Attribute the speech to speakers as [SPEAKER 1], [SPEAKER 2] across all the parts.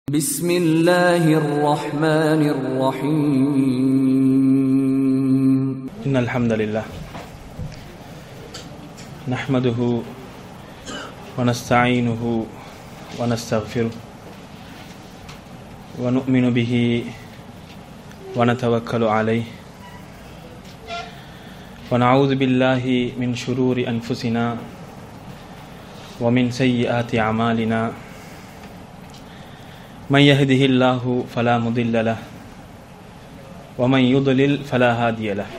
[SPEAKER 1] بسم الله الرحمن الرحيم
[SPEAKER 2] إن الحمد لله نحمده ونستعينه ونستغفره ونؤمن به ونتوكل عليه ونعوذ بالله من شرور أنفسنا ومن سيئات أعمالنا من يهده الله فلا مضل له ومن يضلل فلا هادي له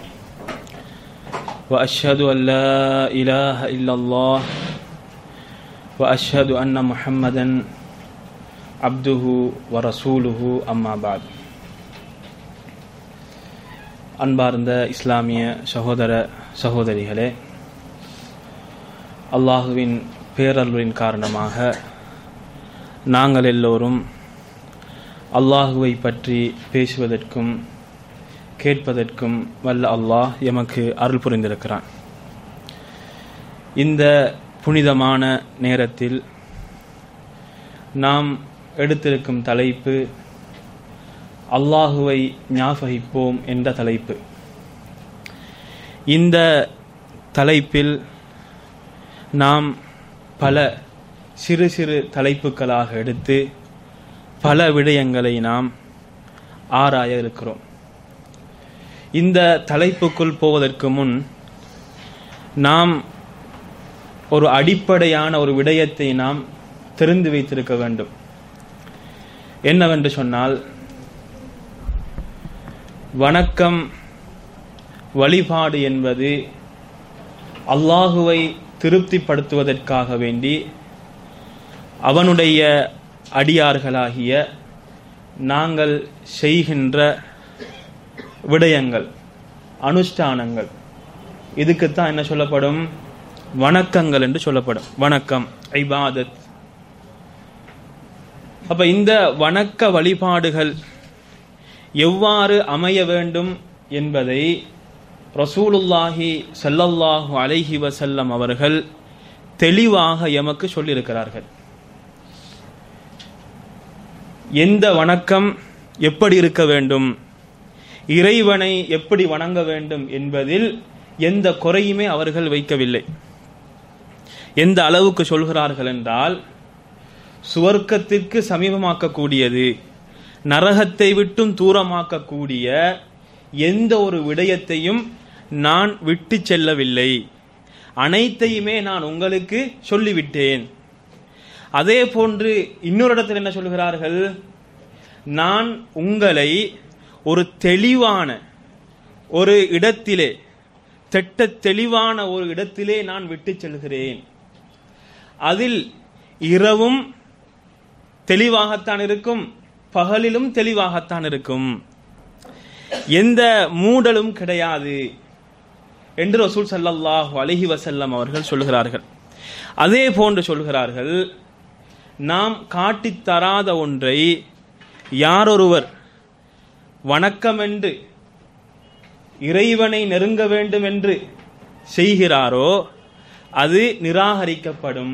[SPEAKER 2] واشهد ان لا اله الا الله واشهد ان محمدا عبده ورسوله اما بعد அன்பார்ந்த இஸ்லாமிய சகோதர சகோதரிகளே அல்லாஹுவின் பேரல்வின் காரணமாக நாங்கள் எல்லோரும் அல்லாஹுவை பற்றி பேசுவதற்கும் கேட்பதற்கும் வல்ல அல்லாஹ் எமக்கு அருள் புரிந்திருக்கிறான் இந்த புனிதமான நேரத்தில் நாம் எடுத்திருக்கும் தலைப்பு அல்லாஹுவை ஞாபகிப்போம் என்ற தலைப்பு இந்த தலைப்பில் நாம் பல சிறு சிறு தலைப்புகளாக எடுத்து பல விடயங்களை நாம் ஆராய இருக்கிறோம் இந்த தலைப்புக்குள் போவதற்கு முன் நாம் ஒரு அடிப்படையான ஒரு விடயத்தை நாம் தெரிந்து வைத்திருக்க வேண்டும் என்னவென்று சொன்னால் வணக்கம் வழிபாடு என்பது அல்லாஹுவை திருப்திப்படுத்துவதற்காக வேண்டி அவனுடைய அடியார்களாகிய நாங்கள் செய்கின்ற விடயங்கள் அனுஷ்டானங்கள் இதுக்குத்தான் என்ன சொல்லப்படும் வணக்கங்கள் என்று சொல்லப்படும் வணக்கம் ஐபாதத் அப்ப இந்த வணக்க வழிபாடுகள் எவ்வாறு அமைய வேண்டும் என்பதை ரசூலுல்லாஹி சல்லல்லாஹு அலைஹி வசல்லம் அவர்கள் தெளிவாக எமக்கு சொல்லியிருக்கிறார்கள் எந்த வணக்கம் எப்படி இருக்க வேண்டும் இறைவனை எப்படி வணங்க வேண்டும் என்பதில் எந்த குறையுமே அவர்கள் வைக்கவில்லை எந்த அளவுக்கு சொல்கிறார்கள் என்றால் சுவர்க்கத்திற்கு சமீபமாக்கக்கூடியது நரகத்தை விட்டும் தூரமாக்கக்கூடிய எந்த ஒரு விடயத்தையும் நான் விட்டு செல்லவில்லை அனைத்தையுமே நான் உங்களுக்கு சொல்லிவிட்டேன் அதே போன்று இன்னொரு இடத்தில் என்ன சொல்கிறார்கள் நான் உங்களை ஒரு தெளிவான ஒரு இடத்திலே திட்ட தெளிவான ஒரு இடத்திலே நான் விட்டு செல்கிறேன் அதில் இரவும் தெளிவாகத்தான் இருக்கும் பகலிலும் தெளிவாகத்தான் இருக்கும் எந்த மூடலும் கிடையாது என்று ரசூல் சல்லல்லாஹு அலஹி வசல்லம் அவர்கள் சொல்கிறார்கள் அதே போன்று சொல்கிறார்கள் நாம் காட்டித் தராத ஒன்றை யாரொருவர் வணக்கமென்று இறைவனை நெருங்க வேண்டும் என்று செய்கிறாரோ அது நிராகரிக்கப்படும்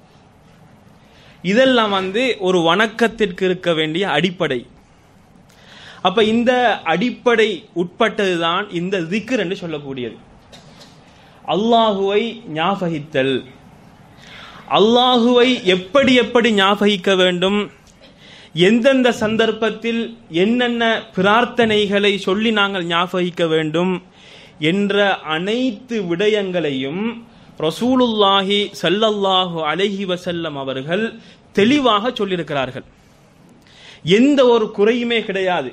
[SPEAKER 2] இதெல்லாம் வந்து ஒரு வணக்கத்திற்கு இருக்க வேண்டிய அடிப்படை அப்ப இந்த அடிப்படை உட்பட்டதுதான் இந்த திக்ர் என்று சொல்லக்கூடியது அல்லாஹுவை ஞாபகித்தல் அல்லாஹுவை எப்படி எப்படி ஞாபகிக்க வேண்டும் எந்தெந்த சந்தர்ப்பத்தில் என்னென்ன பிரார்த்தனைகளை சொல்லி நாங்கள் ஞாபகிக்க வேண்டும் என்ற அனைத்து விடயங்களையும் ரசூலுல்லாஹி சல்லல்லாஹு அலஹி வசல்லம் அவர்கள் தெளிவாக சொல்லியிருக்கிறார்கள் எந்த ஒரு குறையுமே கிடையாது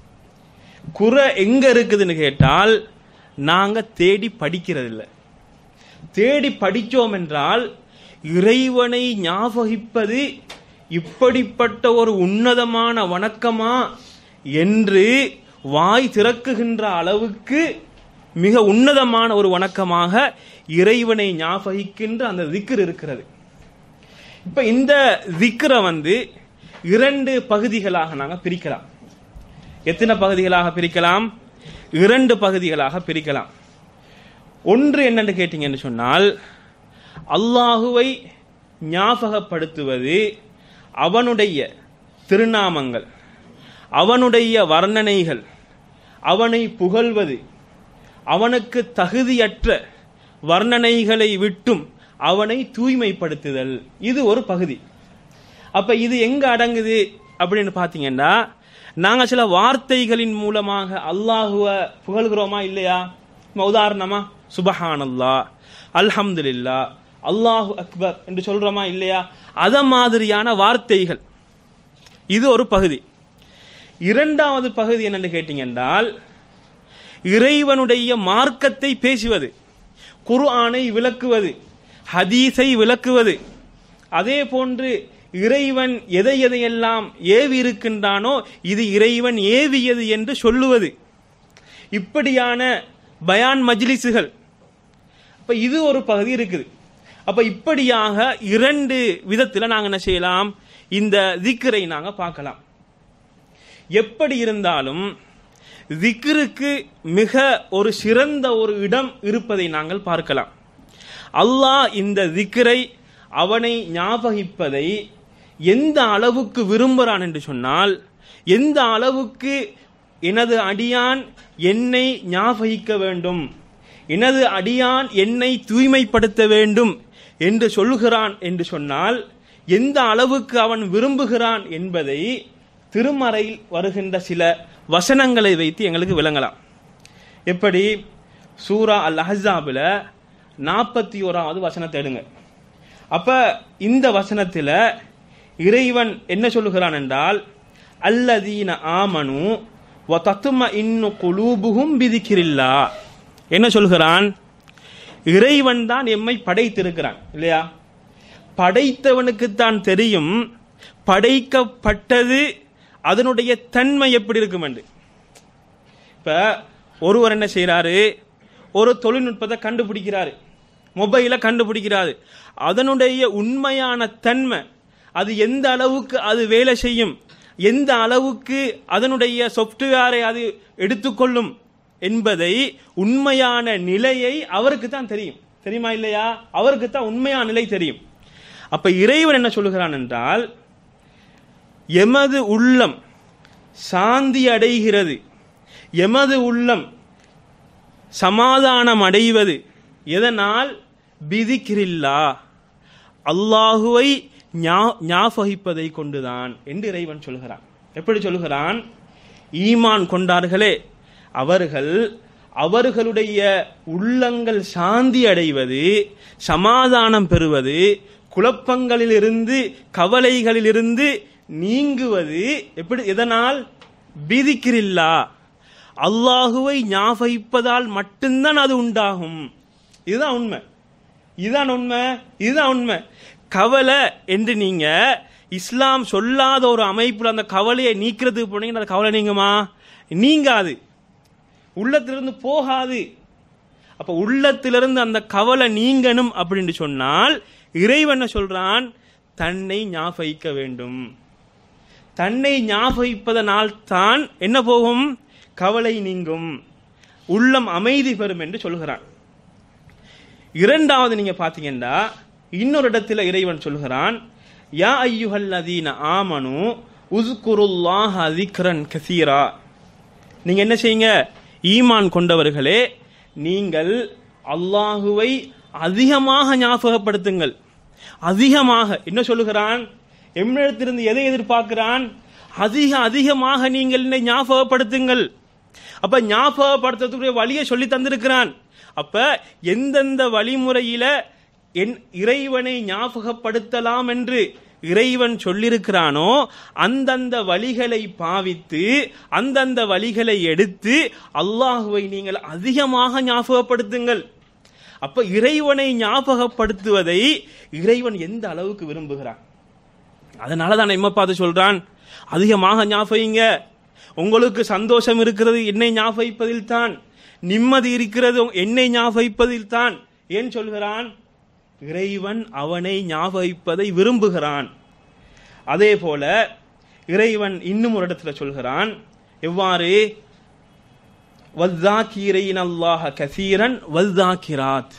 [SPEAKER 2] குறை எங்க இருக்குதுன்னு கேட்டால் நாங்க தேடி படிக்கிறதில்ல தேடி படித்தோம் என்றால் இறைவனை ஞாபகிப்பது இப்படிப்பட்ட ஒரு உன்னதமான வணக்கமா என்று வாய் திறக்குகின்ற அளவுக்கு மிக உன்னதமான ஒரு வணக்கமாக இறைவனை ஞாபகிக்கின்ற அந்த திக்ர் இருக்கிறது இப்ப இந்த திக்ரை வந்து இரண்டு பகுதிகளாக நாங்கள் பிரிக்கலாம் எத்தனை பகுதிகளாக பிரிக்கலாம் இரண்டு பகுதிகளாக பிரிக்கலாம் ஒன்று என்னன்னு கேட்டீங்கன்னு சொன்னால் அல்லாஹுவை ஞாபகப்படுத்துவது அவனுடைய திருநாமங்கள் அவனுடைய வர்ணனைகள் அவனை புகழ்வது அவனுக்கு தகுதியற்ற வர்ணனைகளை விட்டும் அவனை தூய்மைப்படுத்துதல் இது ஒரு பகுதி அப்ப இது எங்க அடங்குது அப்படின்னு பாத்தீங்கன்னா நாங்க சில வார்த்தைகளின் மூலமாக அல்லாஹுவ புகழ்கிறோமா இல்லையா இப்ப உதாரணமா சுபஹானல்லா அல்ஹம்துலில்லா அல்லாஹு அக்பர் என்று சொல்றோமா இல்லையா அத மாதிரியான வார்த்தைகள் இது ஒரு பகுதி இரண்டாவது பகுதி என்னன்னு கேட்டீங்கன்றால் இறைவனுடைய மார்க்கத்தை பேசுவது குர்ஆனை விளக்குவது ஹதீஸை விளக்குவது அதே போன்று இறைவன் எதை எதையெல்லாம் ஏவி இருக்கின்றானோ இது இறைவன் ஏவியது என்று சொல்லுவது இப்படியான பயான் மஜ்லிஸுகள் அப்ப இது ஒரு பகுதி இருக்குது அப்ப இப்படியாக இரண்டு விதத்தில் நாங்க என்ன செய்யலாம் இந்த திக்கரை நாங்க பார்க்கலாம் எப்படி இருந்தாலும் திக்ருக்கு மிக ஒரு சிறந்த ஒரு இடம் இருப்பதை நாங்கள் பார்க்கலாம் அல்லாஹ் இந்த திக்ரை அவனை ஞாபகிப்பதை எந்த அளவுக்கு விரும்புகிறான் என்று சொன்னால் எந்த அளவுக்கு எனது அடியான் என்னை ஞாபகிக்க வேண்டும் எனது அடியான் என்னை தூய்மைப்படுத்த வேண்டும் என்று சொல்லுகிறான் என்று சொன்னால் எந்த அளவுக்கு அவன் விரும்புகிறான் என்பதை திருமறையில் வருகின்ற சில வசனங்களை வைத்து எங்களுக்கு விளங்கலாம் எப்படி சூரா அல் அஹாபில் நாற்பத்தி ஓராவது வசனத்தை எடுங்க அப்ப இந்த வசனத்தில் இறைவன் என்ன சொல்லுகிறான் என்றால் அல்லதீன ஆமனு வ தத்தும இன்னு குலூபுகும் விதிக்கிறில்லா என்ன சொல்கிறான் இறைவன் தான் எம்மை படைத்திருக்கிறான் இல்லையா படைத்தவனுக்குத்தான் தெரியும் படைக்கப்பட்டது அதனுடைய தன்மை எப்படி இருக்கும் என்று இப்ப ஒருவர் என்ன செய்யறாரு ஒரு தொழில்நுட்பத்தை கண்டுபிடிக்கிறாரு மொபைலை கண்டுபிடிக்கிறாரு அதனுடைய உண்மையான தன்மை அது எந்த அளவுக்கு அது வேலை செய்யும் எந்த அளவுக்கு அதனுடைய சாஃப்ட்வேரை அது எடுத்துக்கொள்ளும் என்பதை உண்மையான நிலையை அவருக்கு தான் தெரியும் தெரியுமா இல்லையா அவருக்கு தான் உண்மையான நிலை தெரியும் அப்ப இறைவன் என்ன சொல்லுகிறான் என்றால் எமது உள்ளம் சாந்தி அடைகிறது எமது உள்ளம் சமாதானம் அடைவது எதனால் பிதிக்கிறில்லா அல்லாஹுவை ஞாபகிப்பதை கொண்டுதான் என்று இறைவன் சொல்கிறான் எப்படி சொல்கிறான் ஈமான் கொண்டார்களே அவர்கள் அவர்களுடைய உள்ளங்கள் சாந்தி அடைவது சமாதானம் பெறுவது குழப்பங்களிலிருந்து கவலைகளிலிருந்து நீங்குவது எப்படி எதனால் பீதிக்கிறில்லா அல்லாஹுவை ஞாபகிப்பதால் மட்டும்தான் அது உண்டாகும் இதுதான் உண்மை இதுதான் உண்மை இதுதான் உண்மை கவலை என்று நீங்க இஸ்லாம் சொல்லாத ஒரு அமைப்புல அந்த கவலையை நீக்கிறதுக்கு போனீங்கன்னா அந்த கவலை நீங்குமா நீங்காது உள்ளத்திலிருந்து போகாது அப்ப உள்ளத்திலிருந்து அந்த கவலை நீங்கணும் அப்படின்னு சொன்னால் இறைவன் சொல்றான் தன்னை ஞாபகிக்க வேண்டும் தன்னை ஞாபகிப்பதனால் தான் என்ன போகும் கவலை நீங்கும் உள்ளம் அமைதி பெறும் என்று சொல்கிறான் இரண்டாவது நீங்க பாத்தீங்கன்னா இன்னொரு இடத்துல இறைவன் சொல்கிறான் யா ஐயுஹல்லதீன ஆமனு உஸ்குருல்லாஹ திக்ரன் கசீரா நீங்க என்ன செய்யுங்க ஈமான் கொண்டவர்களே நீங்கள் அல்லாஹுவை அதிகமாக ஞாபகப்படுத்துங்கள் அதிகமாக என்ன சொல்லுகிறான் எம்மிடத்திலிருந்து எதை எதிர்பார்க்கிறான் அதிக அதிகமாக நீங்கள் என்னை ஞாபகப்படுத்துங்கள் அப்ப ஞாபகப்படுத்துறதுக்குரிய வழியை சொல்லி தந்திருக்கிறான் அப்ப எந்தெந்த வழிமுறையில என் இறைவனை ஞாபகப்படுத்தலாம் என்று இறைவன் சொல்லியிருக்கிறானோ அந்தந்த வழிகளை பாவித்து அந்தந்த வழிகளை எடுத்து அல்லாஹுவை நீங்கள் அதிகமாக ஞாபகப்படுத்துங்கள் அப்ப இறைவனை ஞாபகப்படுத்துவதை இறைவன் எந்த அளவுக்கு விரும்புகிறான் அதனால தான் எம்ம பார்த்து சொல்றான் அதிகமாக ஞாபகிங்க உங்களுக்கு சந்தோஷம் இருக்கிறது என்னை ஞாபகிப்பதில் தான் நிம்மதி இருக்கிறது என்னை ஞாபகிப்பதில் தான் ஏன் சொல்கிறான் இறைவன் அவனை ஞாபகிப்பதை விரும்புகிறான் அதே போல இறைவன் இன்னும் ஒரு இடத்துல சொல்கிறான் எவ்வாறு வல்தாக்கீரையின் அல்லாஹ கசீரன் வல்தாக்கிராத்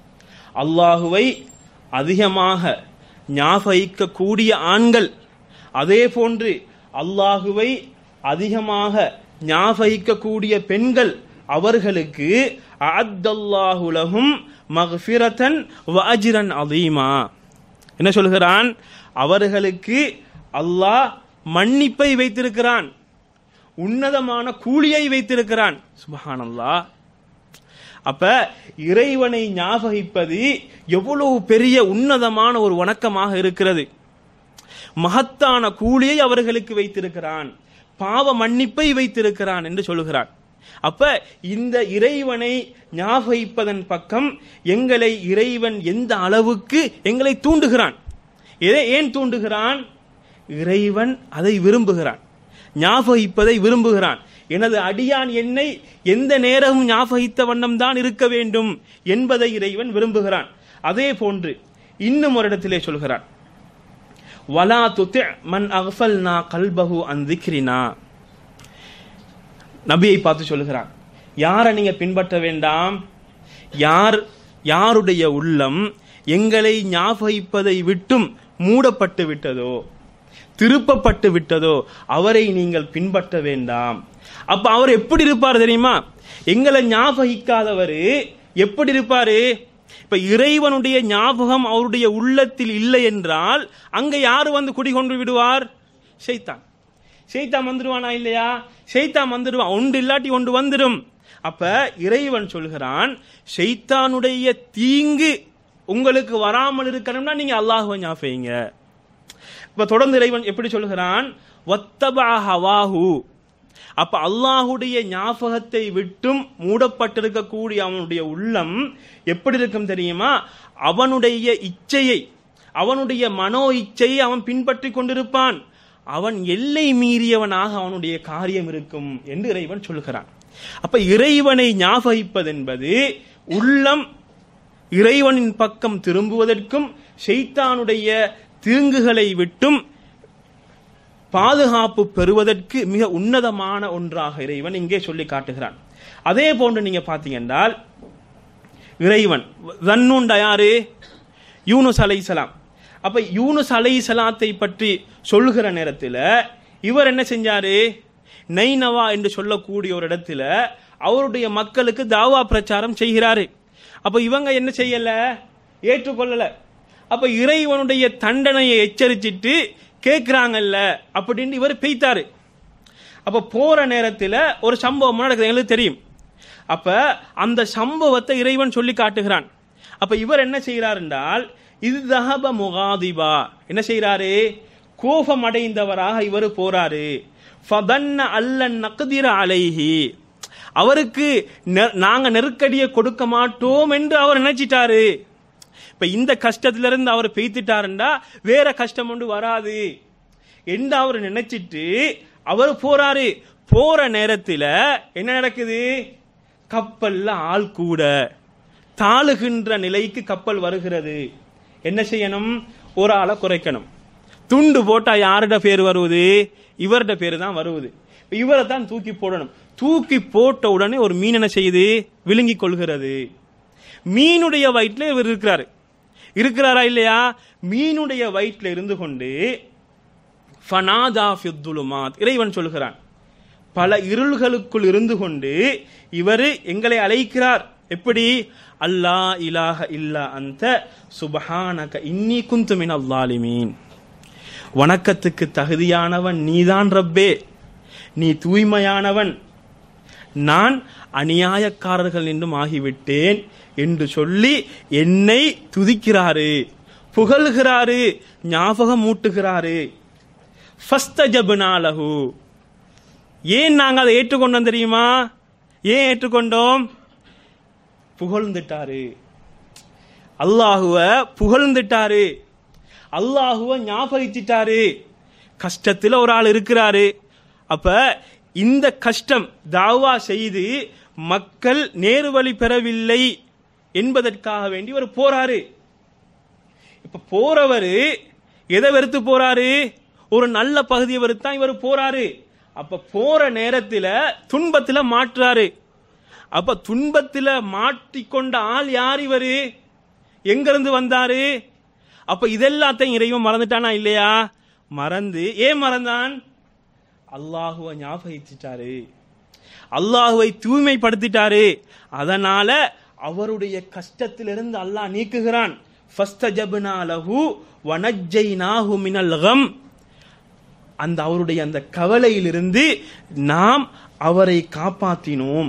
[SPEAKER 2] அல்லாஹுவை அதிகமாக ஞாபகிக்க கூடிய ஆண்கள் அதே போன்று அல்லாஹுவை அதிகமாக ஞாபகிக்கக்கூடிய பெண்கள் அவர்களுக்கு அத்தல்லாஹுலகும் மக்ஃபிரத்தன் வஅஜ்ரன் அதீமா என்ன சொல்கிறான் அவர்களுக்கு அல்லாஹ் மன்னிப்பை வைத்திருக்கிறான் உன்னதமான கூலியை வைத்திருக்கிறான் சுபஹானல்லாஹ் அப்ப இறைவனை ஞாபகிப்பது எவ்வளவு பெரிய உன்னதமான ஒரு வணக்கமாக இருக்கிறது மகத்தான கூலியை அவர்களுக்கு வைத்திருக்கிறான் பாவ மன்னிப்பை வைத்திருக்கிறான் என்று சொல்லுகிறான் அப்ப இந்த இறைவனை ஞாபகிப்பதன் பக்கம் எங்களை இறைவன் எந்த அளவுக்கு எங்களை தூண்டுகிறான் எதை ஏன் தூண்டுகிறான் இறைவன் அதை விரும்புகிறான் ஞாபகிப்பதை விரும்புகிறான் எனது அடியான் என்னை எந்த நேரமும் ஞாபகித்த வண்ணம் தான் இருக்க வேண்டும் என்பதை இறைவன் விரும்புகிறான் அதே போன்று இன்னும் ஒரு இடத்திலே சொல்கிறான் வலா துத்தி மன் அகஃபல்னா கல்பஹு அன் திக்ரினா நபியை பார்த்து சொல்லுகிறான் யாரை நீங்க பின்பற்ற வேண்டாம் யார் யாருடைய உள்ளம் எங்களை ஞாபகிப்பதை விட்டும் மூடப்பட்டு விட்டதோ திருப்பப்பட்டு விட்டதோ அவரை நீங்கள் பின்பற்ற வேண்டாம் அப்ப அவர் எப்படி இருப்பார் தெரியுமா எங்களை ஞாபகிக்காதவர் எப்படி இருப்பாரு இப்ப இறைவனுடைய ஞாபகம் அவருடைய உள்ளத்தில் இல்லை என்றால் அங்க யாரு வந்து குடிகொண்டு விடுவார் ஷைத்தான் ஷைத்தான் வந்துடுவானா இல்லையா ஷைத்தான் வந்துடுவான் ஒன்று இல்லாட்டி ஒன்று வந்துடும் அப்ப இறைவன் சொல்கிறான் ஷைத்தானுடைய தீங்கு உங்களுக்கு வராமல் இருக்கணும்னா நீங்க அல்லாஹுவை ஞாபகிங்க இப்ப தொடர்ந்து இறைவன் எப்படி சொல்கிறான் ஒத்தபா ஹவாஹு அப்ப அல்லாஹுடைய ஞாபகத்தை விட்டும் மூடப்பட்டிருக்கக்கூடிய அவனுடைய உள்ளம் எப்படி இருக்கும் தெரியுமா அவனுடைய இச்சையை அவனுடைய மனோ இச்சையை அவன் பின்பற்றி கொண்டிருப்பான் அவன் எல்லை மீறியவனாக அவனுடைய காரியம் இருக்கும் என்று இறைவன் சொல்கிறான் அப்ப இறைவனை ஞாபகிப்பதென்பது உள்ளம் இறைவனின் பக்கம் திரும்புவதற்கும் ஷைத்தானுடைய தீங்குகளை விட்டும் பாதுகாப்பு பெறுவதற்கு மிக உன்னதமான ஒன்றாக இறைவன் இங்கே சொல்லி காட்டுகிறான் அதே போன்று நீங்க பாத்தீங்கன்றால் இறைவன் தன்னுண்ட யாரு யூனுஸ் அலைசலாம் அப்ப யூனுஸ் அலைசலாத்தை பற்றி சொல்லுகிற நேரத்தில் இவர் என்ன செஞ்சாரு நைனவா என்று சொல்லக்கூடிய ஒரு இடத்துல அவருடைய மக்களுக்கு தாவா பிரச்சாரம் செய்கிறாரு அப்ப இவங்க என்ன செய்யல ஏற்றுக்கொள்ளல அப்ப இறைவனுடைய தண்டனையை எச்சரிச்சிட்டு கேட்கிறாங்கல்ல அப்படின்னு இவர் பெய்த்தாரு அப்ப போற நேரத்தில் ஒரு சம்பவம் நடக்குது எங்களுக்கு தெரியும் அப்ப அந்த சம்பவத்தை இறைவன் சொல்லி காட்டுகிறான் அப்ப இவர் என்ன செய்கிறார் என்றால் இது தஹப முகாதிபா என்ன செய்யறாரு கோபம் அடைந்தவராக இவர் போறாரு ஃபதன்ன அல்லன் நக்திர அலைஹி அவருக்கு நெ- நாங்க நெருக்கடியை கொடுக்க மாட்டோம் என்று அவர் நினைச்சிட்டாரு இப்ப இந்த கஷ்டத்திலிருந்து அவர் பெய்த்துட்டாருண்டா வேற கஷ்டம் ஒன்று வராது என்று அவர் நினைச்சிட்டு அவர் போறாரு போற நேரத்தில் என்ன நடக்குது கப்பல்ல ஆள் கூட தாழுகின்ற நிலைக்கு கப்பல் வருகிறது என்ன செய்யணும் ஒரு ஆளை குறைக்கணும் துண்டு போட்டா யாரோட பேர் வருவது இவரோட பேர் தான் வருவது இவரை தான் தூக்கி போடணும் தூக்கி போட்ட உடனே ஒரு மீன் என்ன செய்யுது விழுங்கி கொள்கிறது மீனுடைய வயிற்றுல இவர் இருக்கிறாரு இருக்கிறாரா இல்லையா மீனுடைய வயிற்றுல இருந்து கொண்டு ஃபனாதா ஃபித்துலுமாத் இறைவன் சொல்கிறான் பல இருள்களுக்குள் இருந்து கொண்டு இவர் எங்களை அழைக்கிறார் எப்படி அல்லா இலாஹ இல்லா அந்த சுபஹானக இன்னி குந்து மின் அல்லாலிமீன் வணக்கத்துக்கு தகுதியானவன் நீதான் ரப்பே நீ தூய்மையானவன் நான் அநியாயக்காரர்கள் என்றும் ஆகிவிட்டேன் என்று சொல்லி என்னை துதிக்கிறாரு புகழ்கிறாரு ஞாபகம் மூட்டுகிறாரு ஃபஸ்தஜப்னாலஹு ஏன் நாங்கள் அதை ஏற்றுக்கொண்டோம் தெரியுமா ஏன் ஏற்றுக்கொண்டோம் புகழ்ந்துட்டாரு அல்லாஹுவ புகழ்ந்துட்டாரு அல்லாஹுவ ஞாபகிச்சிட்டாரு கஷ்டத்தில் ஒரு ஆள் இருக்கிறாரு அப்ப இந்த கஷ்டம் தாவா செய்து மக்கள் நேர்வழி பெறவில்லை என்பதற்காக வேண்டி ஒரு போறாரு இப்ப போறவரு எதை வெறுத்து போறாரு ஒரு நல்ல பகுதியை வெறுத்தான் இவர் போறாரு அப்ப போற நேரத்துல துன்பத்துல மாற்றுறாரு அப்ப துன்பத்துல மாட்டிக்கொண்ட ஆள் யார் இவரு எங்க இருந்து வந்தாரு அப்ப இதெல்லாத்தையும் இறைவன் மறந்துட்டானா இல்லையா மறந்து ஏன் மறந்தான் அல்லாஹுவை ஞாபகிச்சிட்டாரு அல்லாஹுவை தூய்மைப்படுத்திட்டாரு அதனால அவருடைய கஷ்டத்திலிருந்து அல்லாஹ் நீக்குகிறான் ஃபஸ்தஜப்னா லஹு வனஜ்ஜைனாஹு மினல் கம் அந்த அவருடைய அந்த கவலையிலிருந்து நாம் அவரை காப்பாற்றினோம்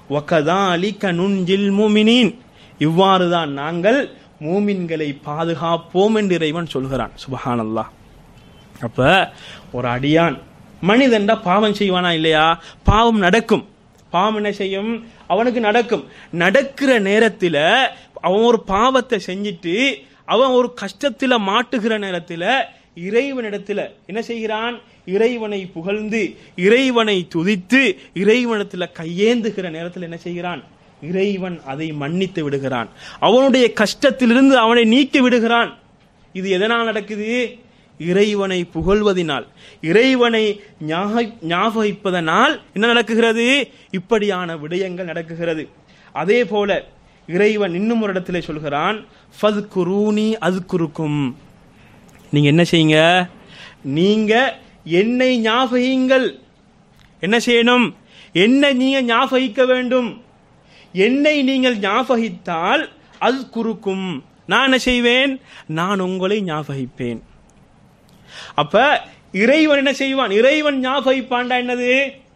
[SPEAKER 2] வகதாலிக நுஞ்சில் மூமினின் இவ்வாறுதான் நாங்கள் மூமின்களை பாதுகாப்போம் என்று இறைவன் சொல்கிறான் சுபஹானல்லாஹ் அப்ப ஒரு அடியான் மனிதன்டா பாவம் செய்வானா இல்லையா பாவம் நடக்கும் பாவம் என்ன செய்யும் அவனுக்கு நடக்கும் நடக்கிற நேரத்துல அவன் ஒரு பாவத்தை செஞ்சிட்டு அவன் ஒரு கஷ்டத்துல மாட்டுகிற நேரத்துல இறைவனிடத்துல என்ன செய்கிறான் இறைவனை புகழ்ந்து இறைவனை துதித்து இறைவனத்துல கையேந்துகிற நேரத்தில் என்ன செய்கிறான் இறைவன் அதை மன்னித்து விடுகிறான் அவனுடைய கஷ்டத்திலிருந்து அவனை நீக்கி விடுகிறான் இது எதனால் நடக்குது இறைவனை புகழ்வதினால் இறைவனை ஞாபக- ஞாபகிப்பதனால் என்ன நடக்குகிறது இப்படியான விடயங்கள் நடக்குகிறது அதே போல இறைவன் இன்னும் ஒரு இடத்துல சொல்கிறான் ஃபத் குரூனி அது குறுக்கும் நீங்க என்ன செய்யுங்க நீங்க என்னை ஞாபகிங்கள் என்ன செய்யணும் என்னை நீங்க ஞாபகிக்க வேண்டும் என்னை நீங்கள் ஞாபகித்தால் அது குறுக்கும் நான் என்ன செய்வேன் நான் உங்களை ஞாபகிப்பேன் அப்ப இறைவன் என்ன செய்வான் இறைவன் ஞாபகிப்பான்டா என்னது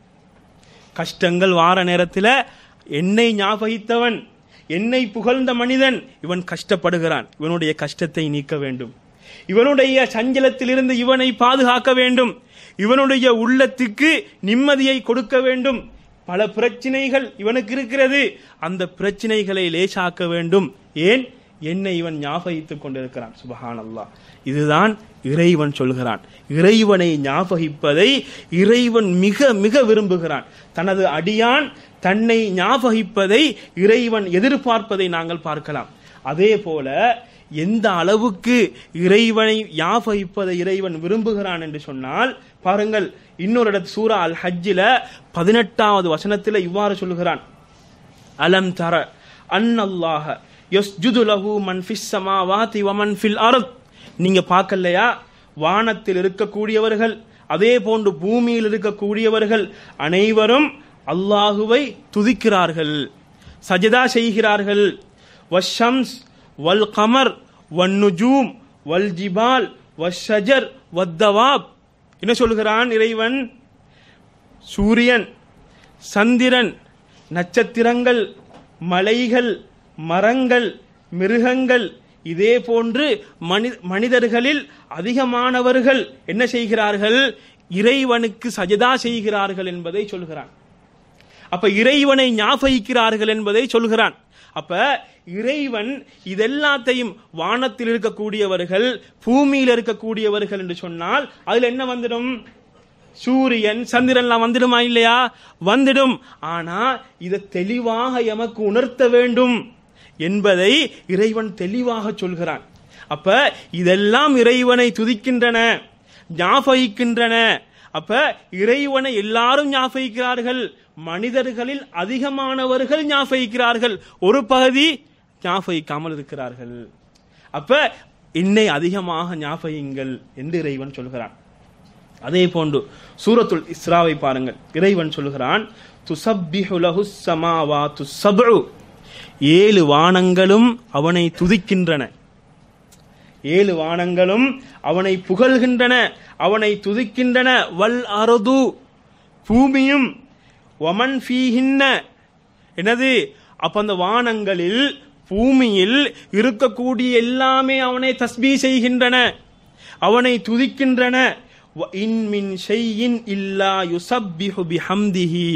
[SPEAKER 2] கஷ்டங்கள் வார நேரத்தில் என்னை ஞாபகித்தவன் என்னை புகழ்ந்த மனிதன் இவன் கஷ்டப்படுகிறான் இவனுடைய கஷ்டத்தை நீக்க வேண்டும் இவனுடைய சஞ்சலத்திலிருந்து இவனை பாதுகாக்க வேண்டும் இவனுடைய உள்ளத்துக்கு நிம்மதியை கொடுக்க வேண்டும் பல பிரச்சனைகள் இவனுக்கு இருக்கிறது அந்த பிரச்சனைகளை லேசாக்க வேண்டும் ஏன் என்னை இவன் ஞாபகித்துக் கொண்டிருக்கிறான் சுபஹான் அல்லாஹ் இதுதான் இறைவன் சொல்கிறான் இறைவனை ஞாபகிப்பதை இறைவன் மிக மிக விரும்புகிறான் தனது அடியான் தன்னை ஞாபகிப்பதை இறைவன் எதிர்பார்ப்பதை நாங்கள் பார்க்கலாம் அதே போல எந்த அளவுக்கு இறைவனை ஞாபகிப்பதை இறைவன் விரும்புகிறான் என்று சொன்னால் பாருங்கள் இன்னொரு இடத்து சூரா அல் ஹஜ்ஜில பதினெட்டாவது வசனத்தில் இவ்வாறு சொல்லுகிறான் அலம் தர அன்னல்லாஹ யஸ்ஜுது லஹு மன் ஃபிஸ் ஸமாவாதி வ மன் ஃபில் அர்த் நீங்க பார்க்கலையா வானத்தில் இருக்கக்கூடியவர்கள் அதே போன்று பூமியில் இருக்கக்கூடியவர்கள் அனைவரும் அல்லாஹுவை துதிக்கிறார்கள் சஜதா செய்கிறார்கள் வஷம்ஸ் வல் கமர் வன் நுஜூம் வல் ஜிபால் வஷஜர் வத்தவாப் என்ன சொல்கிறான் இறைவன் சூரியன் சந்திரன் நட்சத்திரங்கள் மலைகள் மரங்கள் மிருகங்கள் இதே போன்று மனி- மனிதர்களில் அதிகமானவர்கள் என்ன செய்கிறார்கள் இறைவனுக்கு சஜதா செய்கிறார்கள் என்பதை சொல்கிறான் அப்ப இறைவனை ஞாபகிக்கிறார்கள் என்பதை சொல்கிறான் அப்ப இறைவன் இதெல்லாத்தையும் வானத்தில் இருக்கக்கூடியவர்கள் பூமியில் இருக்கக்கூடியவர்கள் என்று சொன்னால் அதுல என்ன வந்துடும் சூரியன் சந்திரன்லாம் வந்துடுமா இல்லையா வந்துடும் ஆனா இதை தெளிவாக எமக்கு உணர்த்த வேண்டும் என்பதை இறைவன் தெளிவாக சொல்கிறான் அப்ப இதெல்லாம் இறைவனை துதிக்கின்றன ஞாபகிக்கின்றன அப்ப இறைவனை எல்லாரும் ஞாபகிக்கிறார்கள் மனிதர்களில் அதிகமானவர்கள் ஞாபகிக்கிறார்கள் ஒரு பகுதி ஞாபகிக்காமல் இருக்கிறார்கள் அப்ப என்னை அதிகமாக ஞாபகிங்கள் என்று இறைவன் சொல்கிறான் அதே போன்று சூரத்துல் இஸ்ராவை பாருங்கள் இறைவன் சொல்கிறான் துசப்பிஹு லஹுஸ் ஸமாவாத்து சப்உ ஏழு வானங்களும் அவனை துதிக்கின்றன ஏழு வானங்களும் அவனை புகழ்கின்றன அவனை துதிக்கின்றன வல் அரது பூமியும் ஒமன் ஃபீஹின்ன என்னது அப்ப அந்த வானங்களில் பூமியில் இருக்கக்கூடிய எல்லாமே அவனை தஸ்பீ செய்கின்றன அவனை துதிக்கின்றன வ இன் மின் ஷையின் இல்லா யுசப்பிஹு பிஹம்திஹி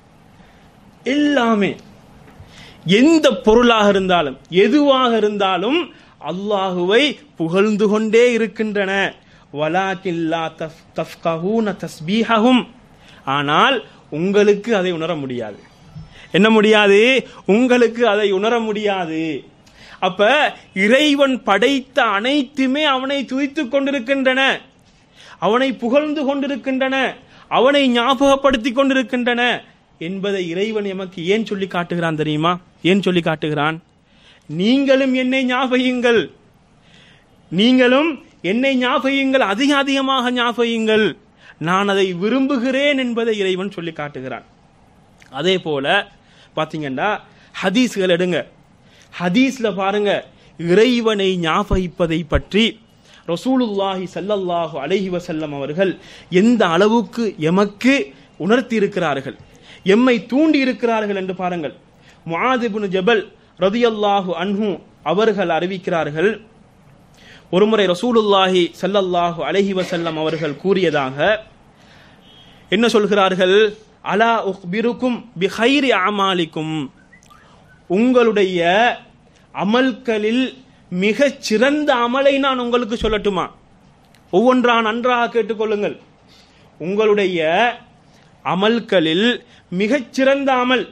[SPEAKER 2] எல்லாமே எந்த பொருளாக இருந்தாலும் எதுவாக இருந்தாலும் அல்லாஹுவை புகழ்ந்து கொண்டே இருக்கின்றன வலாக்கில்லா தஃப் தஃப்கஹூன தஸ்பீஹஹும் ஆனால் உங்களுக்கு அதை உணர முடியாது என்ன முடியாது உங்களுக்கு அதை உணர முடியாது அப்ப இறைவன் படைத்த அனைத்துமே அவனை துதித்துக் கொண்டிருக்கின்றன அவனை புகழ்ந்து கொண்டிருக்கின்றன அவனை ஞாபகப்படுத்திக் கொண்டிருக்கின்றன என்பதை இறைவன் எமக்கு ஏன் சொல்லி காட்டுகிறான் தெரியுமா ஏன் சொல்லி காட்டுகிறான் நீங்களும் என்னை ஞாபகியுங்கள் நீங்களும் என்னை ஞாபகியுங்கள் அதிக அதிகமாக ஞாபகியுங்கள் நான் அதை விரும்புகிறேன் என்பதை இறைவன் சொல்லி காட்டுகிறான் அதே போல பாத்தீங்கன்னா ஹதீஸ்கள் எடுங்க ஹதீஸ்ல பாருங்க இறைவனை ஞாபகிப்பதை பற்றி ரசூலுல்லாஹி ஸல்லல்லாஹு அலைஹி வஸல்லம் அவர்கள் எந்த அளவுக்கு எமக்கு உணர்த்தி இருக்கிறார்கள் எம்மை தூண்டி இருக்கிறார்கள் என்று பாருங்கள் முஆத் இப்னு ஜபல் ரதியல்லாஹு அன்ஹு அவர்கள் அறிவிக்கிறார்கள் ஒருமுறை ரசூலுல்லாஹி ஸல்லல்லாஹு அலைஹி வஸல்லம் அவர்கள் கூறியதாக என்ன சொல்கிறார்கள் அலா உக்பிருக்கும் பிஹைரி அமாலிக்கும் உங்களுடைய அமல்களில் மிகச் சிறந்த அமலை நான் உங்களுக்கு சொல்லட்டுமா ஒவ்வொன்றா நன்றாக கேட்டுக்கொள்ளுங்கள் உங்களுடைய அமல்களில் மிகச் சிறந்த அமல்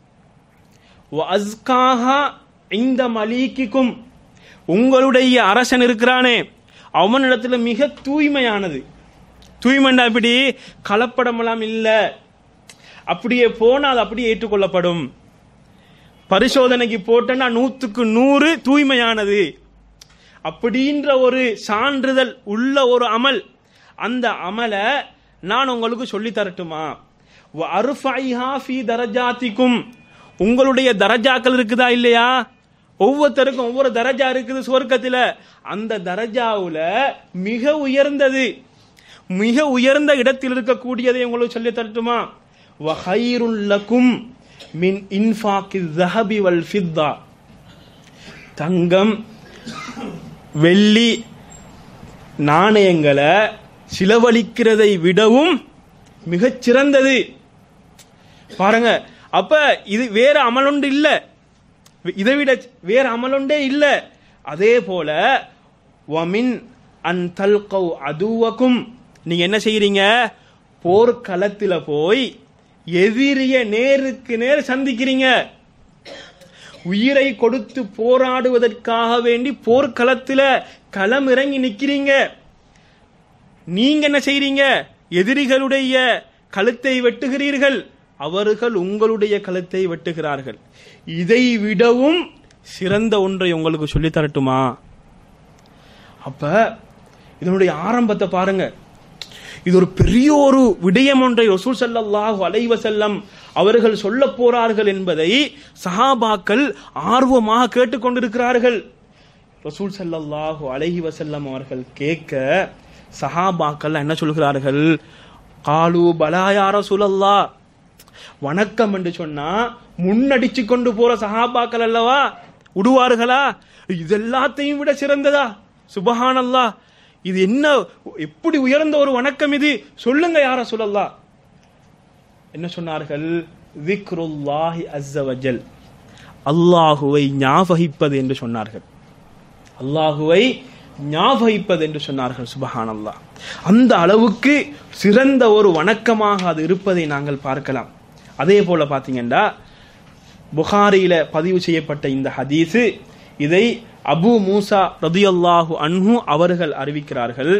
[SPEAKER 2] அஸ்காஹா இந்த மலீக்கிக்கும் உங்களுடைய அரசன் இருக்கிறானே அவனிடத்துல மிக தூய்மையானது தூய்மைண்டா இப்படி கலப்படமெல்லாம் இல்ல அப்படியே போனா அது அப்படியே ஏற்றுக்கொள்ளப்படும் பரிசோதனைக்கு போட்டேன்னா நூத்துக்கு நூறு தூய்மையானது அப்படின்ற ஒரு சான்றிதழ் உள்ள ஒரு அமல் அந்த அமலை நான் உங்களுக்கு சொல்லி தரட்டுமா அருஃபைஹா ஃபி தரஜாத்திக்கும் உங்களுடைய தரஜாக்கள் இருக்குதா இல்லையா ஒவ்வொருத்தருக்கும் ஒவ்வொரு தரஜா இருக்குது சுவர்க்கத்துல அந்த தரஜாவுல மிக உயர்ந்தது மிக உயர்ந்த இடத்தில் இருக்கக்கூடியதை உங்களுக்கு சொல்லி தரட்டுமா வஹைருல்லக்கும் மின் இன்ஃபாக்கி ஜஹபி வல் ஃபித்தா தங்கம் வெள்ளி நாணயங்களை சிலவழிக்கிறதை விடவும் மிகச் சிறந்தது பாருங்க அப்ப இது வேற அமலொண்டு இல்ல இதை விட வேற அமலொண்டே இல்ல அதே போல வமின் அன் தல்கவ் அதுவக்கும் நீங்க என்ன செய்யறீங்க போர்க்களத்துல போய் எதிரிய நேருக்கு நேர் சந்திக்கிறீங்க உயிரை கொடுத்து போராடுவதற்காக வேண்டி போர்க்களத்துல களம் இறங்கி நிக்கிறீங்க நீங்க என்ன செய்றீங்க எதிரிகளுடைய கழுத்தை வெட்டுகிறீர்கள் அவர்கள் உங்களுடைய கழுத்தை வெட்டுகிறார்கள் இதை விடவும் சிறந்த ஒன்றை உங்களுக்கு சொல்லி தரட்டுமா அப்ப இதனுடைய ஆரம்பத்தை பாருங்க இது ஒரு பெரிய ஒரு விடயம் ஒன்றை ரசூல் ஸல்லல்லாஹு அலைஹி வஸல்லம் அவர்கள் சொல்ல போறார்கள் என்பதை சஹாபாக்கள் ஆர்வமாக கேட்டுக்கொண்டிருக்கிறார்கள் ரசூல் ஸல்லல்லாஹு அலைஹி வஸல்லம் அவர்கள் கேட்க சஹாபாக்கள் என்ன சொல்கிறார்கள் காலு பலாயா ரசூலல்லா வணக்கம் என்று சொன்னா முன்னடிச்சு கொண்டு போற சஹாபாக்கள் அல்லவா விடுவார்களா இது எல்லாத்தையும் விட சிறந்ததா சுபஹானல்லா இது என்ன எப்படி உயர்ந்த ஒரு வணக்கம் இது சொல்லுங்க யார சொல்லல்லா என்ன சொன்னார்கள் விக்ருல்லாஹி அஸ்ஸவஜல் அல்லாஹுவை ஞாபகிப்பது என்று சொன்னார்கள் அல்லாஹுவை ஞாபகிப்பது என்று சொன்னார்கள் சுபஹான் அல்லாஹ் அந்த அளவுக்கு சிறந்த ஒரு வணக்கமாக அது இருப்பதை நாங்கள் பார்க்கலாம் அதே போல பாத்தீங்கன்னா புகாரியில பதிவு செய்யப்பட்ட இந்த ஹதீஸு இதை அபு மூசா ரதியல்லாஹு அன்ஹு அவர்கள் அறிவிக்கிறார்கள்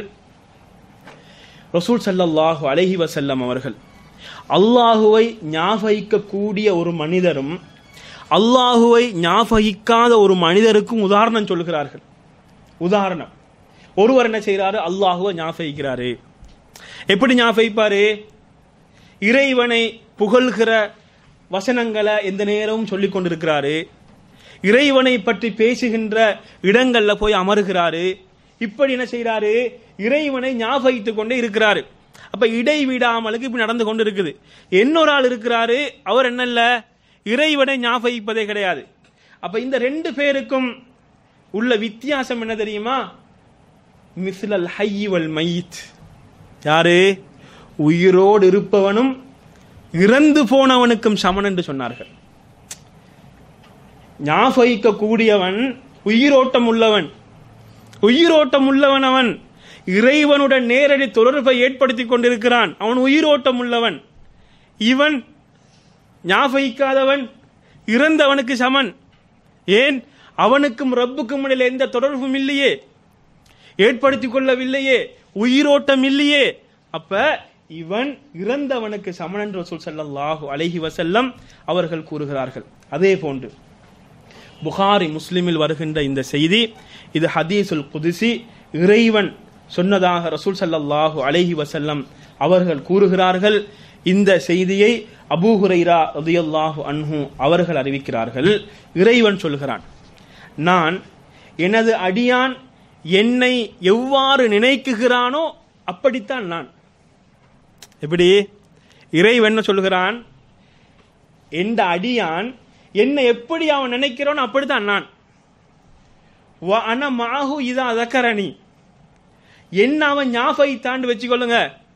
[SPEAKER 2] ரசூல் ஸல்லல்லாஹு அலைஹி வஸல்லம் அவர்கள் அல்லாஹுவை ஞாபகிக்க கூடிய ஒரு மனிதரும் அல்லாஹுவை ஞாபகிக்காத ஒரு மனிதருக்கும் உதாரணம் சொல்கிறார்கள் உதாரணம் ஒருவர் என்ன செய்யறாரு அல்லாஹுவை ஞாபகிக்கிறாரு எப்படி ஞாபகிப்பாரு இறைவனை புகழ்கிற வசனங்களை எந்த நேரமும் சொல்லிக் கொண்டிருக்கிறாரு இறைவனை பற்றி பேசுகின்ற இடங்கள்ல போய் அமருகிறாரு இப்படி என்ன செய்யறாரு இறைவனை ஞாபகித்துக் கொண்டே இருக்கிறாரு அப்ப இடைவிடாமலுக்கு இப்படி நடந்து கொண்டு இருக்குது இன்னொரு ஆள் இருக்கிறாரு அவர் என்னல்ல இறைவனை ஞாபகிப்பதே கிடையாது அப்ப இந்த ரெண்டு பேருக்கும் உள்ள வித்தியாசம் என்ன தெரியுமா மிஸ்லல் ஹைவல் மைத் யாரு உயிரோடு இருப்பவனும் இறந்து போனவனுக்கும் சமன் என்று சொன்னார்கள் ஞாபகிக்க கூடியவன் உயிரோட்டம் உள்ளவன் உயிரோட்டம் உள்ளவன் அவன் இறைவனுடன் நேரடி தொடர்பை ஏற்படுத்திக் கொண்டிருக்கிறான் அவன் உயிரோட்டம் உள்ளவன் இவன் ஞாபகிக்காதவன் இறந்தவனுக்கு சமன் ஏன் அவனுக்கும் ரப்புக்கும் இடையில எந்த தொடர்பும் இல்லையே ஏற்படுத்திக் கொள்ளவில்லையே உயிரோட்டம் இல்லையே அப்ப இவன் இறந்தவனுக்கு சமன் என்று ரசூல் ஸல்லல்லாஹு அலைஹி வஸல்லம் அவர்கள் கூறுகிறார்கள் அதே போன்று புகாரி முஸ்லிமில் வருகின்ற இந்த செய்தி இது ஹதீசுல் குதிசி இறைவன் சொன்னதாக ரசூல் ஸல்லல்லாஹு அலைஹி வஸல்லம் அவர்கள் கூறுகிறார்கள் இந்த செய்தியை அபூ ஹுரைரா ரலியல்லாஹு அன்ஹு அவர்கள் அறிவிக்கிறார்கள் இறைவன் சொல்கிறான் நான் எனது அடியான் என்னை எவ்வாறு நினைக்குகிறானோ அப்படித்தான் நான் எப்படி இறைவன் என்ன சொல்கிறான் எந்த அடியான் என்னை எப்படி அவன் நினைக்கிறானோ அப்படித்தான் நான் வ அன மாஹு இதா அதக்கரணி என்ன அவன் ஞாபகத்தாண்டு வச்சுக்கொள்ளுங்க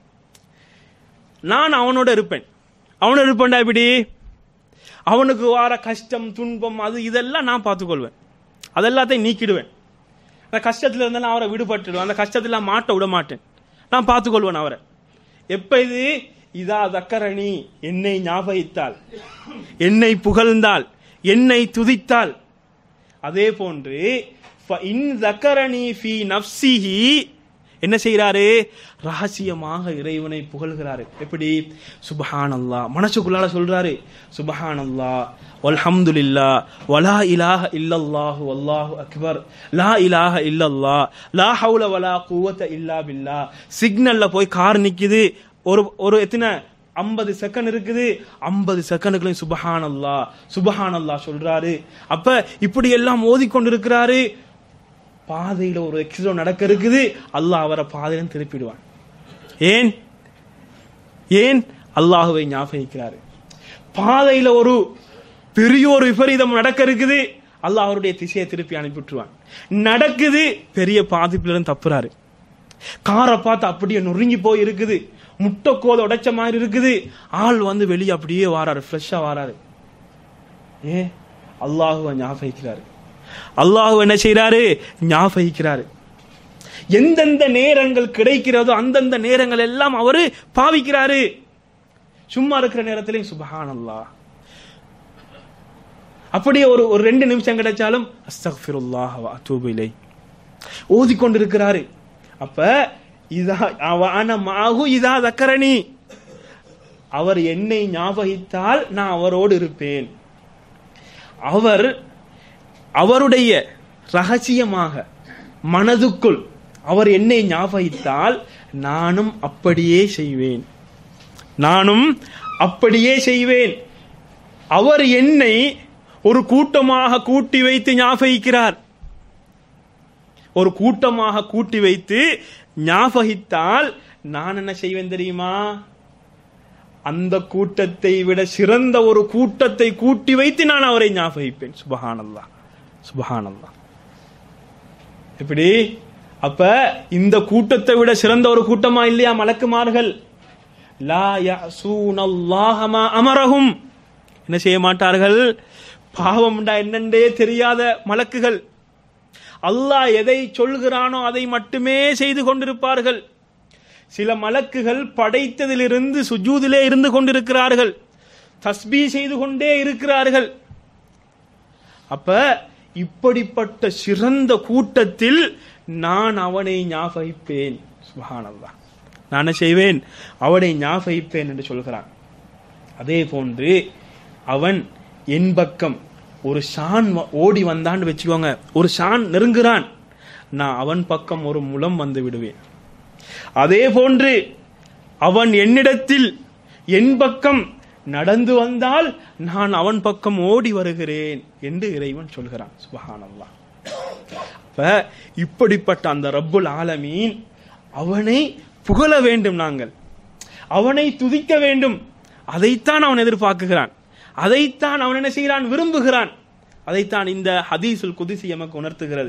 [SPEAKER 2] நான் அவனோட இருப்பேன் அவனோட இருப்பேன்டா எப்படி அவனுக்கு வார கஷ்டம் துன்பம் அது இதெல்லாம் நான் பார்த்துக்கொள்வேன் அதெல்லாத்தையும் நீக்கிடுவேன் அந்த கஷ்டத்தில் இருந்தாலும் அவரை விடுபட்டுடுவேன் அந்த கஷ்டத்தில் நான் மாட்ட விட மாட்டேன் நான் பார்த்துக்கொள்வேன் அவரை எப்ப இது இதா தக்கரணி என்னை ஞாபகித்தால் என்னை புகழ்ந்தால் என்னை துதித்தால் அதே போன்று இன் தக்கரணி ஃபி நப்சிஹி என்ன செய்யறாரு ரகசியமாக இறைவனை புகழ்கிறாரு எப்படி சுபஹான் அல்லா மனசுக்குள்ளால சொல்றாரு சுபஹான் அல்லா வல்ஹம்துலில்லா வலா இலாஹ இல்லல்லாஹு வல்லாஹு அக்பர் லா இலாஹ இல்லல்லா லா ஹவுல வலா குவத்த இல்லா பில்லா சிக்னல்ல போய் கார் நிக்குது ஒரு ஒரு எத்தனை ஐம்பது செகண்ட் இருக்குது ஐம்பது செகண்டுகளையும் சுபஹான் அல்லா சுபஹான் அல்லா சொல்றாரு அப்ப இப்படி எல்லாம் ஓதிக்கொண்டிருக்கிறாரு பாதையில ஒரு எக்ஸிடென்ட் நடக்க இருக்குது அல்லாஹ் அவரை பாதையில திருப்பிடுவான் ஏன் ஏன் அல்லாஹுவை ஞாபகிக்கிறாரு பாதையில ஒரு பெரிய ஒரு விபரீதம் நடக்க இருக்குது அல்லாஹ் அவருடைய திசையை திருப்பி அனுப்பிட்டுருவான் நடக்குது பெரிய பாதிப்புல இருந்து தப்புறாரு காரை பார்த்து அப்படியே நொறுங்கி போய் இருக்குது முட்டைக்கோத உடைச்ச மாதிரி இருக்குது ஆள் வந்து வெளியே அப்படியே வாராரு ஃப்ரெஷ்ஷா வாராரு ஏ அல்லாஹுவை ஞாபகிக்கிறாரு அல்லாஹ் என்ன செய்யறாரு ஞாபகிக்கிறாரு எந்தெந்த நேரங்கள் கிடைக்கிறதோ அந்தந்த நேரங்கள் எல்லாம் அவரு பாவிக்கிறாரு சும்மா இருக்கிற நேரத்திலையும் சுபஹான் அல்லாஹ் அப்படியே ஒரு ஒரு ரெண்டு நிமிஷம் கிடைச்சாலும் அஸ்தக்ஃபிருல்லாஹ் வ அத்தூபு இலை ஓதிக்கொண்டிருக்கிறாரு அப்ப இதா அவன மாகு இதா தக்கரணி அவர் என்னை ஞாபகித்தால் நான் அவரோடு இருப்பேன் அவர் அவருடைய ரகசியமாக மனதுக்குள் அவர் என்னை ஞாபகித்தால் நானும் அப்படியே செய்வேன் நானும் அப்படியே செய்வேன் அவர் என்னை ஒரு கூட்டமாக கூட்டி வைத்து ஞாபகிக்கிறார் ஒரு கூட்டமாக கூட்டி வைத்து ஞாபகித்தால் நான் என்ன செய்வேன் தெரியுமா அந்த கூட்டத்தை விட சிறந்த ஒரு கூட்டத்தை கூட்டி வைத்து நான் அவரை ஞாபகிப்பேன் சுபஹானல்லா சுபஹானல்லா எப்படி அப்ப இந்த கூட்டத்தை விட சிறந்த ஒரு கூட்டமா இல்லையா மலக்குமார்கள் லா யஸூனல்லாஹ மா அமரஹும் என்ன செய்ய மாட்டார்கள் பாவம்டா என்னண்டே தெரியாத மலக்குகள் அல்லாஹ் எதை சொல்கிறானோ அதை மட்டுமே செய்து கொண்டிருப்பார்கள் சில மலக்குகள் படைத்ததிலிருந்து சுஜூதிலே இருந்து கொண்டிருக்கிறார்கள் தஸ்பீ செய்து கொண்டே இருக்கிறார்கள் அப்ப இப்படிப்பட்ட சிறந்த கூட்டத்தில் நான் அவனை ஞாபகிப்பேன் சுபஹானல்லாஹ் நான் என்ன செய்வேன் அவனை ஞாபகிப்பேன் என்று சொல்கிறான் அதே போன்று அவன் என் பக்கம் ஒரு ஷான் வ- ஓடி வந்தான்னு வச்சுக்கோங்க ஒரு ஷான் நெருங்குறான் நான் அவன் பக்கம் ஒரு முலம் வந்து விடுவேன் அதே போன்று அவன் என்னிடத்தில் என் பக்கம் நடந்து வந்தால் நான் அவன் பக்கம் ஓடி வருகிறேன் என்று இறைவன் சொல்கிறான் சுபஹானல்லாஹ் அப்ப இப்படிப்பட்ட அந்த ரப்புல் ஆலமீன் அவனை புகழ வேண்டும் நாங்கள் அவனை துதிக்க வேண்டும் அதைத்தான் அவன் எதிர்பார்க்குகிறான் அதைத்தான் அவன் என்ன செய்கிறான் விரும்புகிறான் அதைத்தான் இந்த ஹதீஸுல் குதிசி எமக்கு உணர்த்துகிறது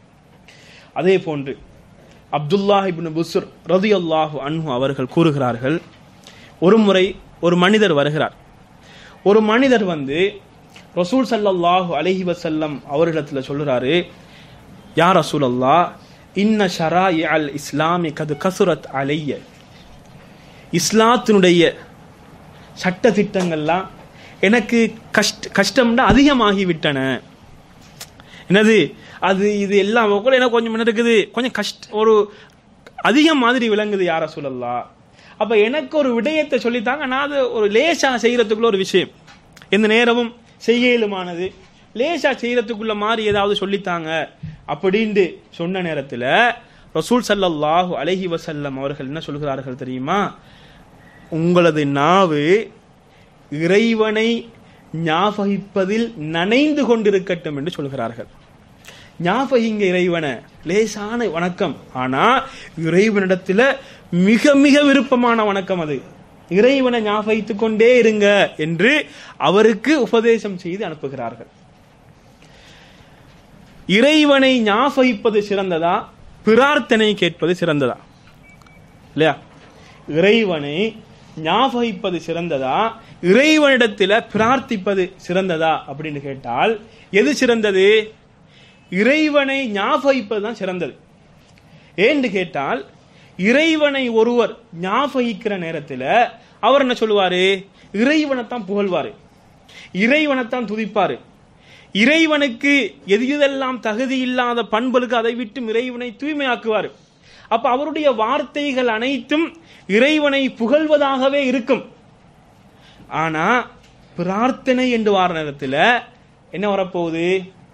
[SPEAKER 2] அதே போன்று அப்துல்லாஹ் இப்னு புஸ்ர் ரதியல்லாஹு அன்ஹு அவர்கள் கூறுகிறார்கள் ஒரு முறை ஒரு மனிதர் வருகிறார் ஒரு மனிதர் வந்து ரசூல் ஸல்லல்லாஹு அலைஹி வஸல்லம் அவரிடத்துல சொல்லுறாரு யா ரசூலல்லாஹ் இன்ன ஷராஇ அல் இஸ்லாமி கது கசுரத் அலைய இஸ்லாத்தினுடைய சட்ட திட்டங்கள்லாம் எனக்கு கஷ்ட கஷ்டம்னா அதிகமாகி விட்டன என்னது அது இது எல்லாம் கூட எனக்கு கொஞ்சம் என்ன இருக்குது கொஞ்சம் கஷ்ட ஒரு அதிகம் மாதிரி விளங்குது யார சொல்லலாம் அப்ப எனக்கு ஒரு விடயத்தை சொல்லித்தாங்க நான் அது ஒரு லேசா செய்யறதுக்குள்ள ஒரு விஷயம் எந்த நேரமும் செய்ய இயலுமானது லேசா செய்யறதுக்குள்ள மாதிரி ஏதாவது சொல்லித்தாங்க அப்படின்ட்டு சொன்ன நேரத்துல ரசூல் ஸல்லல்லாஹு அலைஹி வஸல்லம் அவர்கள் என்ன சொல்கிறார்கள் தெரியுமா உங்களது நாவு இறைவனை ஞாபகிப்பதில் நனைந்து கொண்டிருக்கட்டும் என்று சொல்கிறார்கள் ஞாபகிங்க இறைவனை லேசான வணக்கம் ஆனா இறைவனிடத்துல மிக மிக விருப்பமான வணக்கம் அது இறைவனை ஞாபகித்துக் கொண்டே இருங்க என்று அவருக்கு உபதேசம் செய்து அனுப்புகிறார்கள் இறைவனை ஞாபகிப்பது சிறந்ததா பிரார்த்தனை கேட்பது சிறந்ததா இல்லையா இறைவனை ஞாபகிப்பது சிறந்ததா இறைவனிடத்தில் பிரார்த்திப்பது சிறந்ததா அப்படின்னு கேட்டால் எது சிறந்தது இறைவனை ஞாபகிப்பது தான் சிறந்தது ஏன்னு கேட்டால் இறைவனை ஒருவர் ஞாபகிக்கிற நேரத்தில் அவர் என்ன சொல்லுவாரு இறைவனைத்தான் புகழ்வாரு இறைவனைத்தான் துதிப்பாரு இறைவனுக்கு எது எதெல்லாம் தகுதி இல்லாத பண்புகளுக்கு அதை விட்டு இறைவனை தூய்மையாக்குவார் அப்ப அவருடைய வார்த்தைகள் அனைத்தும் இறைவனை புகழ்வதாகவே இருக்கும் ஆனா பிரார்த்தனை என்று வார நேரத்தில் என்ன வரப்போகுது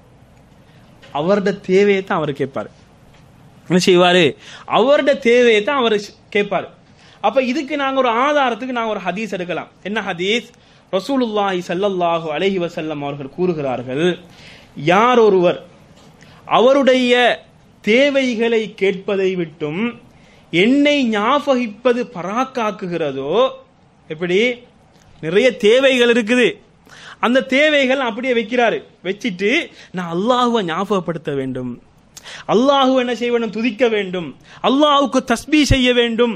[SPEAKER 2] அவருடைய தேவையை தான் அவர் கேட்பாரு என்ன செய்வாரு அவருடைய தேவையை தான் அவர் கேட்பாரு அப்ப இதுக்கு நாங்க ஒரு ஆதாரத்துக்கு நாங்க ஒரு ஹதீஸ் எடுக்கலாம் என்ன ஹதீஸ் ரசூலுல்லாஹி ஸல்லல்லாஹு அலைஹி வஸல்லம் அவர்கள் கூறுகிறார்கள் யார் ஒருவர் அவருடைய தேவைகளை கேட்பதை விட்டும் என்னை ஞாபகிப்பது பராக்காக்குகிறதோ எப்படி நிறைய தேவைகள் இருக்குது அந்த தேவைகள் அப்படியே வைக்கிறாரு வச்சிட்டு நான் அல்லாஹுவை ஞாபகப்படுத்த வேண்டும் அல்லாஹு என்ன செய்ய வேண்டும் துதிக்க வேண்டும் அல்லாஹுக்கு தஸ்பீ செய்ய வேண்டும்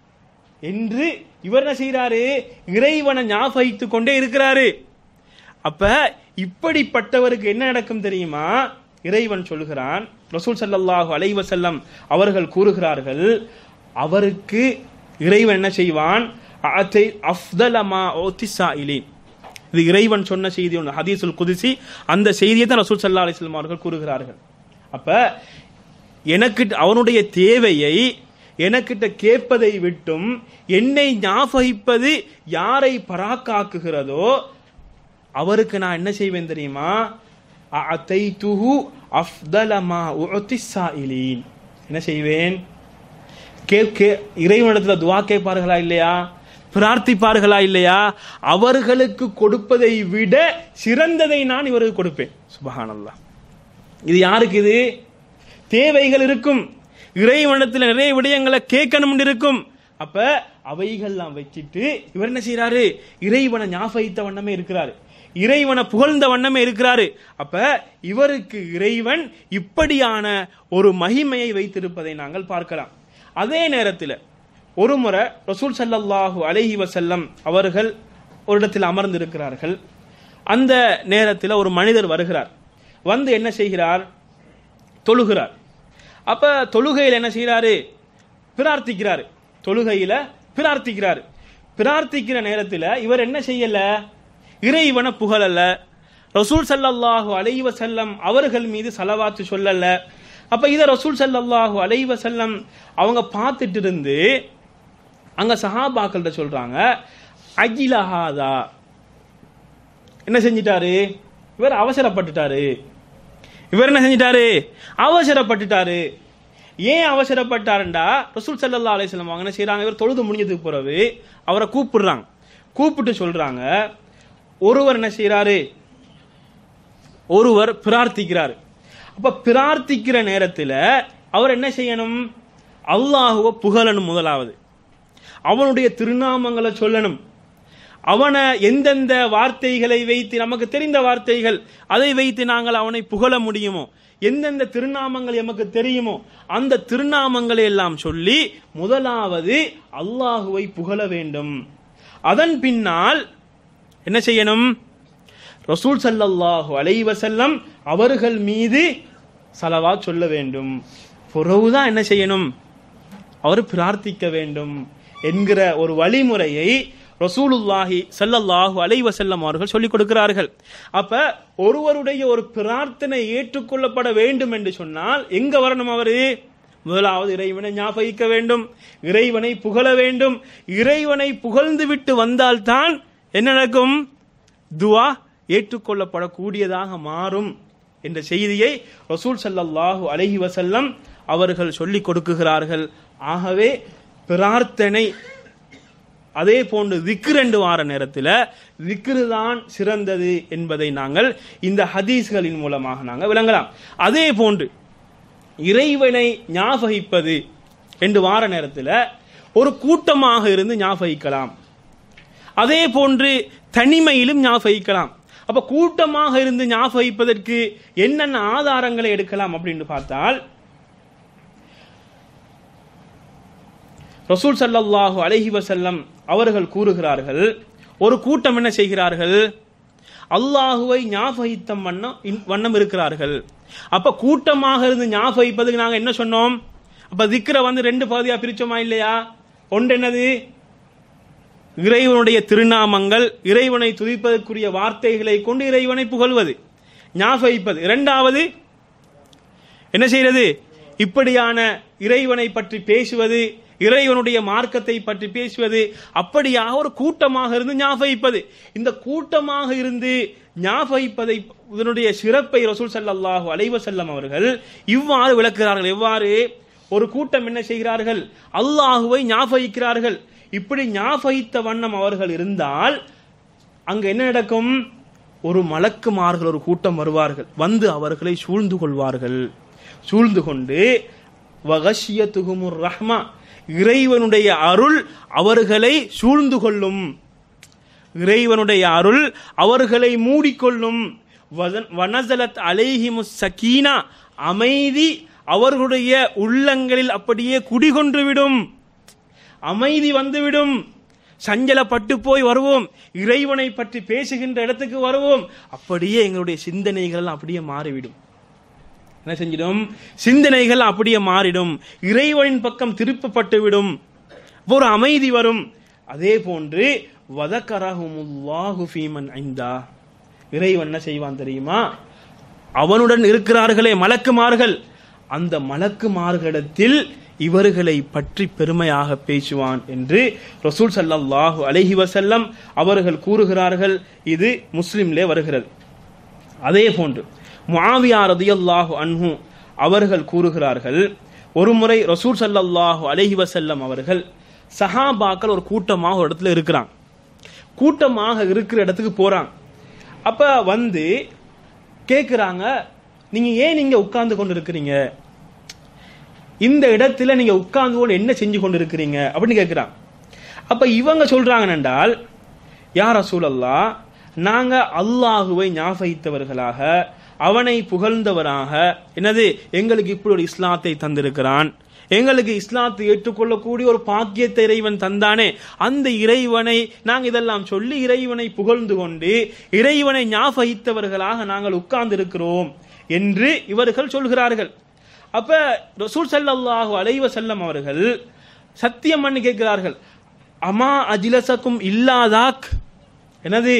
[SPEAKER 2] என்று இவர் என்ன செய்யறாரு இறைவனை ஞாபகித்துக் கொண்டே இருக்கிறாரு அப்ப இப்படிப்பட்டவருக்கு என்ன நடக்கும் தெரியுமா இறைவன் சொல்லுகிறான் ரசூல் ஸல்லல்லாஹு அலைஹி வஸல்லம் அவர்கள் கூறுகிறார்கள் அவருக்கு இறைவன் என்ன செய்வான் அத்தை அஃதலமா ஓத்திசாயிலின் இது இறைவன் சொன்ன செய்தி ஒன்று ஹதீசுல் குதிசி அந்த செய்தியை தான் ரசூல் சல்லா அலிஸ்லாம் அவர்கள் கூறுகிறார்கள் அப்ப எனக்கு அவனுடைய தேவையை எனக்கிட்ட கேட்பதை விட்டும் என்னை ஞாபகிப்பது யாரை பராக்காக்குகிறதோ அவருக்கு நான் என்ன செய்வேன் தெரியுமா அத்தைத்துஹு அஃதலமா உத்திசாயிலீன் என்ன செய்வேன் கேட்க இறைவனிடத்துல துவா கேட்பார்களா இல்லையா பிரார்த்திப்பார்களா இல்லையா அவர்களுக்கு கொடுப்பதை விட சிறந்ததை நான் இவருக்கு கொடுப்பேன் சுபஹானல்லா இது யாருக்கு இது தேவைகள் இருக்கும் இறைவனத்தில் நிறைய விடயங்களை கேட்கணும் இருக்கும் அப்ப அவைகள்லாம் வச்சிட்டு இவர் என்ன செய்யறாரு இறைவனை ஞாபகித்த வண்ணமே இருக்கிறாரு இறைவனை புகழ்ந்த வண்ணமே இருக்கிறாரு அப்ப இவருக்கு இறைவன் இப்படியான ஒரு மகிமையை வைத்திருப்பதை நாங்கள் பார்க்கலாம் அதே நேரத்தில் ஒரு முறை ரசூல் சல்லல்லாஹு அலைஹி வசல்லம் அவர்கள் ஒரு இடத்தில் அமர்ந்திருக்கிறார்கள் அந்த நேரத்தில் ஒரு மனிதர் வருகிறார் வந்து என்ன செய்கிறார் தொழுகிறார் அப்ப தொழுகையில் என்ன செய்யறாரு பிரார்த்திக்கிறாரு தொழுகையில பிரார்த்திக்கிறாரு பிரார்த்திக்கிற நேரத்தில் இவர் என்ன செய்யல இறைவனை புகழல்ல ரசூல் சல்லல்லாஹு அலைவ செல்லம் அவர்கள் மீது சலவாத்து சொல்லல அப்ப இத ரசூல் சல்லல்லாஹு அலைவ செல்லம் அவங்க பார்த்துட்டு இருந்து அங்க சஹாபாக்கள்கிட்ட சொல்றாங்க அகிலஹாதா என்ன செஞ்சிட்டாரு இவர் அவசரப்பட்டுட்டாரு இவர் என்ன செஞ்சிட்டாரு அவசரப்பட்டுட்டாரு ஏன் அவசரப்பட்டாருண்டா ரசூல் சல்லா அலிஸ்லாம் அவங்க என்ன செய்யறாங்க இவர் தொழுது முடிஞ்சதுக்கு பிறகு அவரை கூப்பிடுறாங்க கூப்பிட்டு சொல்றாங்க ஒருவர் என்ன செய்யறாரு ஒருவர் பிரார்த்திக்கிறாரு அப்ப பிரார்த்திக்கிற நேரத்தில் அவர் என்ன செய்யணும் அல்லாஹுவ புகழணும் முதலாவது அவனுடைய திருநாமங்களை சொல்லணும் அவனை எந்தெந்த வார்த்தைகளை வைத்து நமக்கு தெரிந்த வார்த்தைகள் அதை வைத்து நாங்கள் அவனை புகழ முடியுமோ எந்தெந்த திருநாமங்கள் எமக்கு தெரியுமோ அந்த திருநாமங்களை எல்லாம் சொல்லி முதலாவது அல்லாஹுவை புகழ வேண்டும் அதன் பின்னால் என்ன செய்யணும் ரசூல் சல்லல்லாஹு அலைவசல்லம் அவர்கள் மீது சலவா சொல்ல வேண்டும் பிறகுதான் என்ன செய்யணும் அவர் பிரார்த்திக்க வேண்டும் என்கிற ஒரு வழிமுறையை ரசூலுல்லாஹி சல்லல்லாஹு அலைவசல்லம் அவர்கள் சொல்லிக் கொடுக்கிறார்கள் அப்ப ஒருவருடைய ஒரு பிரார்த்தனை ஏற்றுக்கொள்ளப்பட வேண்டும் என்று சொன்னால் எங்க வரணும் அவரு முதலாவது இறைவனை ஞாபகிக்க வேண்டும் இறைவனை புகழ வேண்டும் இறைவனை புகழ்ந்து விட்டு வந்தால்தான் என்ன நடக்கும் துவா ஏற்றுக்கொள்ளப்படக்கூடியதாக மாறும் என்ற செய்தியை ரசூல் சல்லல்லாஹு அலைஹி வசல்லம் அவர்கள் சொல்லிக் கொடுக்குகிறார்கள் ஆகவே பிரார்த்தனை அதே போன்று திக்ர் என்று வார நேரத்தில் திக்ரு தான் சிறந்தது என்பதை நாங்கள் இந்த ஹதீஸ்களின் மூலமாக நாங்கள் விளங்கலாம் அதே போன்று இறைவனை ஞாபகிப்பது என்று வார நேரத்தில் ஒரு கூட்டமாக இருந்து ஞாபகிக்கலாம் அதே போன்று தனிமையிலும் ஞாபகிக்கலாம் அப்ப கூட்டமாக இருந்து ஞாபகிப்பதற்கு என்னென்ன ஆதாரங்களை எடுக்கலாம் அப்படின்னு பார்த்தால் ரசூல் ஸல்லல்லாஹு அலைஹி வஸல்லம் அவர்கள் கூறுகிறார்கள் ஒரு கூட்டம் என்ன செய்கிறார்கள் அல்லாஹுவை ஞாபகித்தம் வண்ணம் இன்- வண்ணம் இருக்கிறார்கள் அப்ப கூட்டமாக இருந்து ஞாபகிப்பதுக்கு நாங்க என்ன சொன்னோம் அப்ப திக்ர வந்து ரெண்டு பகுதியா பிரிச்சோமா இல்லையா ஒன்று என்னது இறைவனுடைய திருநாமங்கள் இறைவனை துதிப்பதற்குரிய வார்த்தைகளை கொண்டு இறைவனை புகழ்வது ஞாபகிப்பது இரண்டாவது என்ன செய்யறது இப்படியான இறைவனை பற்றி பேசுவது இறைவனுடைய மார்க்கத்தை பற்றி பேசுவது அப்படியாக ஒரு கூட்டமாக இருந்து ஞாபகிப்பது இந்த கூட்டமாக இருந்து ஞாபகிப்பதை இதனுடைய சிறப்பை ரசூல் ஸல்லல்லாஹு அலைஹி வஸல்லம் அவர்கள் இவ்வாறு விளக்குகிறார்கள் எவ்வாறு ஒரு கூட்டம் என்ன செய்கிறார்கள் அல்லாஹுவை ஞாபகிக்கிறார்கள் இப்படி ஞாபகித்த வண்ணம் அவர்கள் இருந்தால் அங்க என்ன நடக்கும் ஒரு மலக்குமார்கள் ஒரு கூட்டம் வருவார்கள் வந்து அவர்களை சூழ்ந்து கொள்வார்கள் சூழ்ந்து கொண்டு வகஷியத்துகுமுர் ரஹ்மா இறைவனுடைய அருள் அவர்களை சூழ்ந்து கொள்ளும் இறைவனுடைய அருள் அவர்களை மூடிக்கொள்ளும் வதன்- வனசலத் அலைஹிமுஸ் சக்கீனா அமைதி அவர்களுடைய உள்ளங்களில் அப்படியே குடிகொன்று விடும் அமைதி வந்துவிடும் சஞ்சலப்பட்டு போய் வருவோம் இறைவனை பற்றி பேசுகின்ற இடத்துக்கு வருவோம் அப்படியே எங்களுடைய சிந்தனைகள் அப்படியே மாறிவிடும் என்ன செஞ்சிடும் சிந்தனைகள் அப்படியே மாறிடும் இறைவனின் பக்கம் திருப்பப்பட்டு விடும் ஒரு அமைதி வரும் அதே போன்று வதக்கரஹுமுல்லாஹு ஃபீமன் ஐந்தா இறைவன் என்ன செய்வான் தெரியுமா அவனுடன் இருக்கிறார்களே மலக்குமார்கள் அந்த மலக்குமார்களிடத்தில் இவர்களை பற்றி பெருமையாக பேசுவான் என்று ரசூல் ஸல்லல்லாஹு அலைஹி வஸல்லம் அவர்கள் கூறுகிறார்கள் இது முஸ்லிம்லே வருகிறது அதே போன்று முஆவியா ரதியல்லாஹு அன்ஹு அவர்கள் கூறுகிறார்கள் ஒருமுறை ரசூல் ஸல்லல்லாஹு அலைஹி வஸல்லம் அவர்கள் சஹாபாக்கள் ஒரு கூட்டமாக ஒரு இடத்துல இருக்கிறாங்க கூட்டமாக இருக்கிற இடத்துக்கு போறாங்க அப்ப வந்து கேக்குறாங்க நீங்க ஏன் நீங்க உட்கார்ந்து கொண்டு இருக்கிறீங்க இந்த இடத்துல நீங்க உட்கார்ந்து கொண்டு என்ன செஞ்சு கொண்டு இருக்கிறீங்க அப்படின்னு கேட்கிறாங்க அப்ப இவங்க சொல்றாங்க என்றால் யார் ரசூலல்லா நாங்க அல்லாஹுவை ஞாபகித்தவர்களாக அவனை புகழ்ந்தவராக என்னது எங்களுக்கு இப்படி ஒரு இஸ்லாத்தை தந்திருக்கிறான் எங்களுக்கு இஸ்லாத்தை ஏற்றுக்கொள்ளக்கூடிய ஒரு பாக்கியத்தை இறைவன் தந்தானே அந்த இறைவனை நாங்கள் இதெல்லாம் சொல்லி இறைவனை புகழ்ந்து கொண்டு இறைவனை ஞாபகித்தவர்களாக நாங்கள் உட்கார்ந்து இருக்கிறோம் என்று இவர்கள் சொல்கிறார்கள் அப்ப ரசூல் ஸல்லல்லாஹு அலைஹி வஸல்லம் அவர்கள் சத்தியம் பண்ணி கேட்கிறார்கள் அமா அஜிலசக்கும் இல்லாதாக் என்னது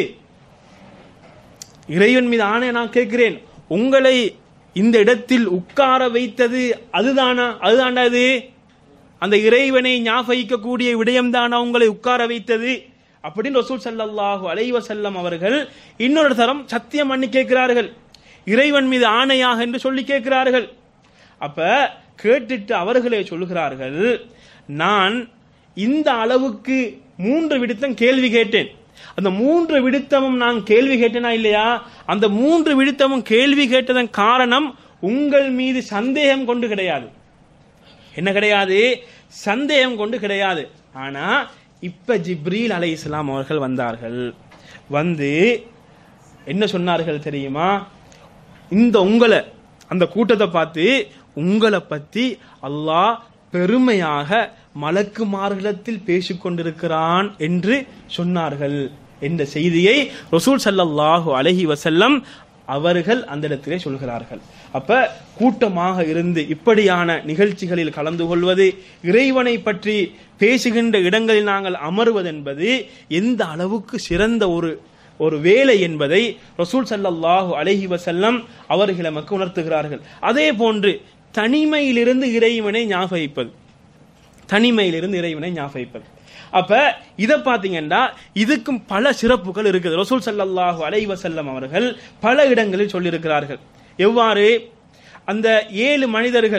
[SPEAKER 2] இறைவன் மீது ஆணை நான் கேட்கிறேன் உங்களை இந்த இடத்தில் உட்கார வைத்தது அதுதானா அதுதான்டா இது அந்த இறைவனை ஞாபகிக்கக்கூடிய விடயம்தானா உங்களை உட்கார வைத்தது அப்படின்னு ரசூல் ஸல்லல்லாஹு அலைஹி வஸல்லம் அவர்கள் இன்னொரு தரம் சத்தியம் பண்ணி கேட்கிறார்கள் இறைவன் மீது ஆணையாக என்று சொல்லி கேட்கிறார்கள் அப்ப கேட்டுட்டு அவர்களே சொல்லுகிறார்கள் நான் இந்த அளவுக்கு மூன்று விடுத்தம் கேள்வி கேட்டேன் அந்த மூன்று விடுத்தமும் நான் கேள்வி கேட்டேனா இல்லையா அந்த மூன்று விடுத்தமும் கேள்வி கேட்டதன் காரணம் உங்கள் மீது சந்தேகம் கொண்டு கிடையாது என்ன கிடையாது சந்தேகம் கொண்டு கிடையாது ஆனா இப்ப ஜிப்ரீல் அலை இஸ்லாம் அவர்கள் வந்தார்கள் வந்து என்ன சொன்னார்கள் தெரியுமா இந்த உங்களை அந்த கூட்டத்தை பார்த்து உங்களை பத்தி அல்லாஹ் பெருமையாக மலக்குமார்களிடத்தில் பேசிக் கொண்டிருக்கிறான் என்று சொன்னார்கள் என்ற செய்தியை ரசூல் ஸல்லல்லாஹு அலைஹி வஸல்லம் அவர்கள் அந்த இடத்திலே சொல்கிறார்கள் அப்ப கூட்டமாக இருந்து இப்படியான நிகழ்ச்சிகளில் கலந்து கொள்வது இறைவனை பற்றி பேசுகின்ற இடங்களில் நாங்கள் அமர்வது என்பது எந்த அளவுக்கு சிறந்த ஒரு ஒரு வேலை என்பதை ரசூல் ஸல்லல்லாஹு அலைஹி வஸல்லம் அவர்கள் நமக்கு உணர்த்துகிறார்கள் அதே போன்று தனிமையிலிருந்து இறைவனை ஞாபகிப்பது தனிமையிலிருந்து இறைவனை ஞாபகிப்பது அப்ப இத பாத்தீங்கன்னா இதுக்கும் பல சிறப்புகள் இருக்குது ரசூல் ஸல்லல்லாஹு அலைஹி வஸல்லம் அவர்கள் பல இடங்களில் சொல்லியிருக்கிறார்கள் எவ்வாறு அந்த ஏழு மனிதர்கள்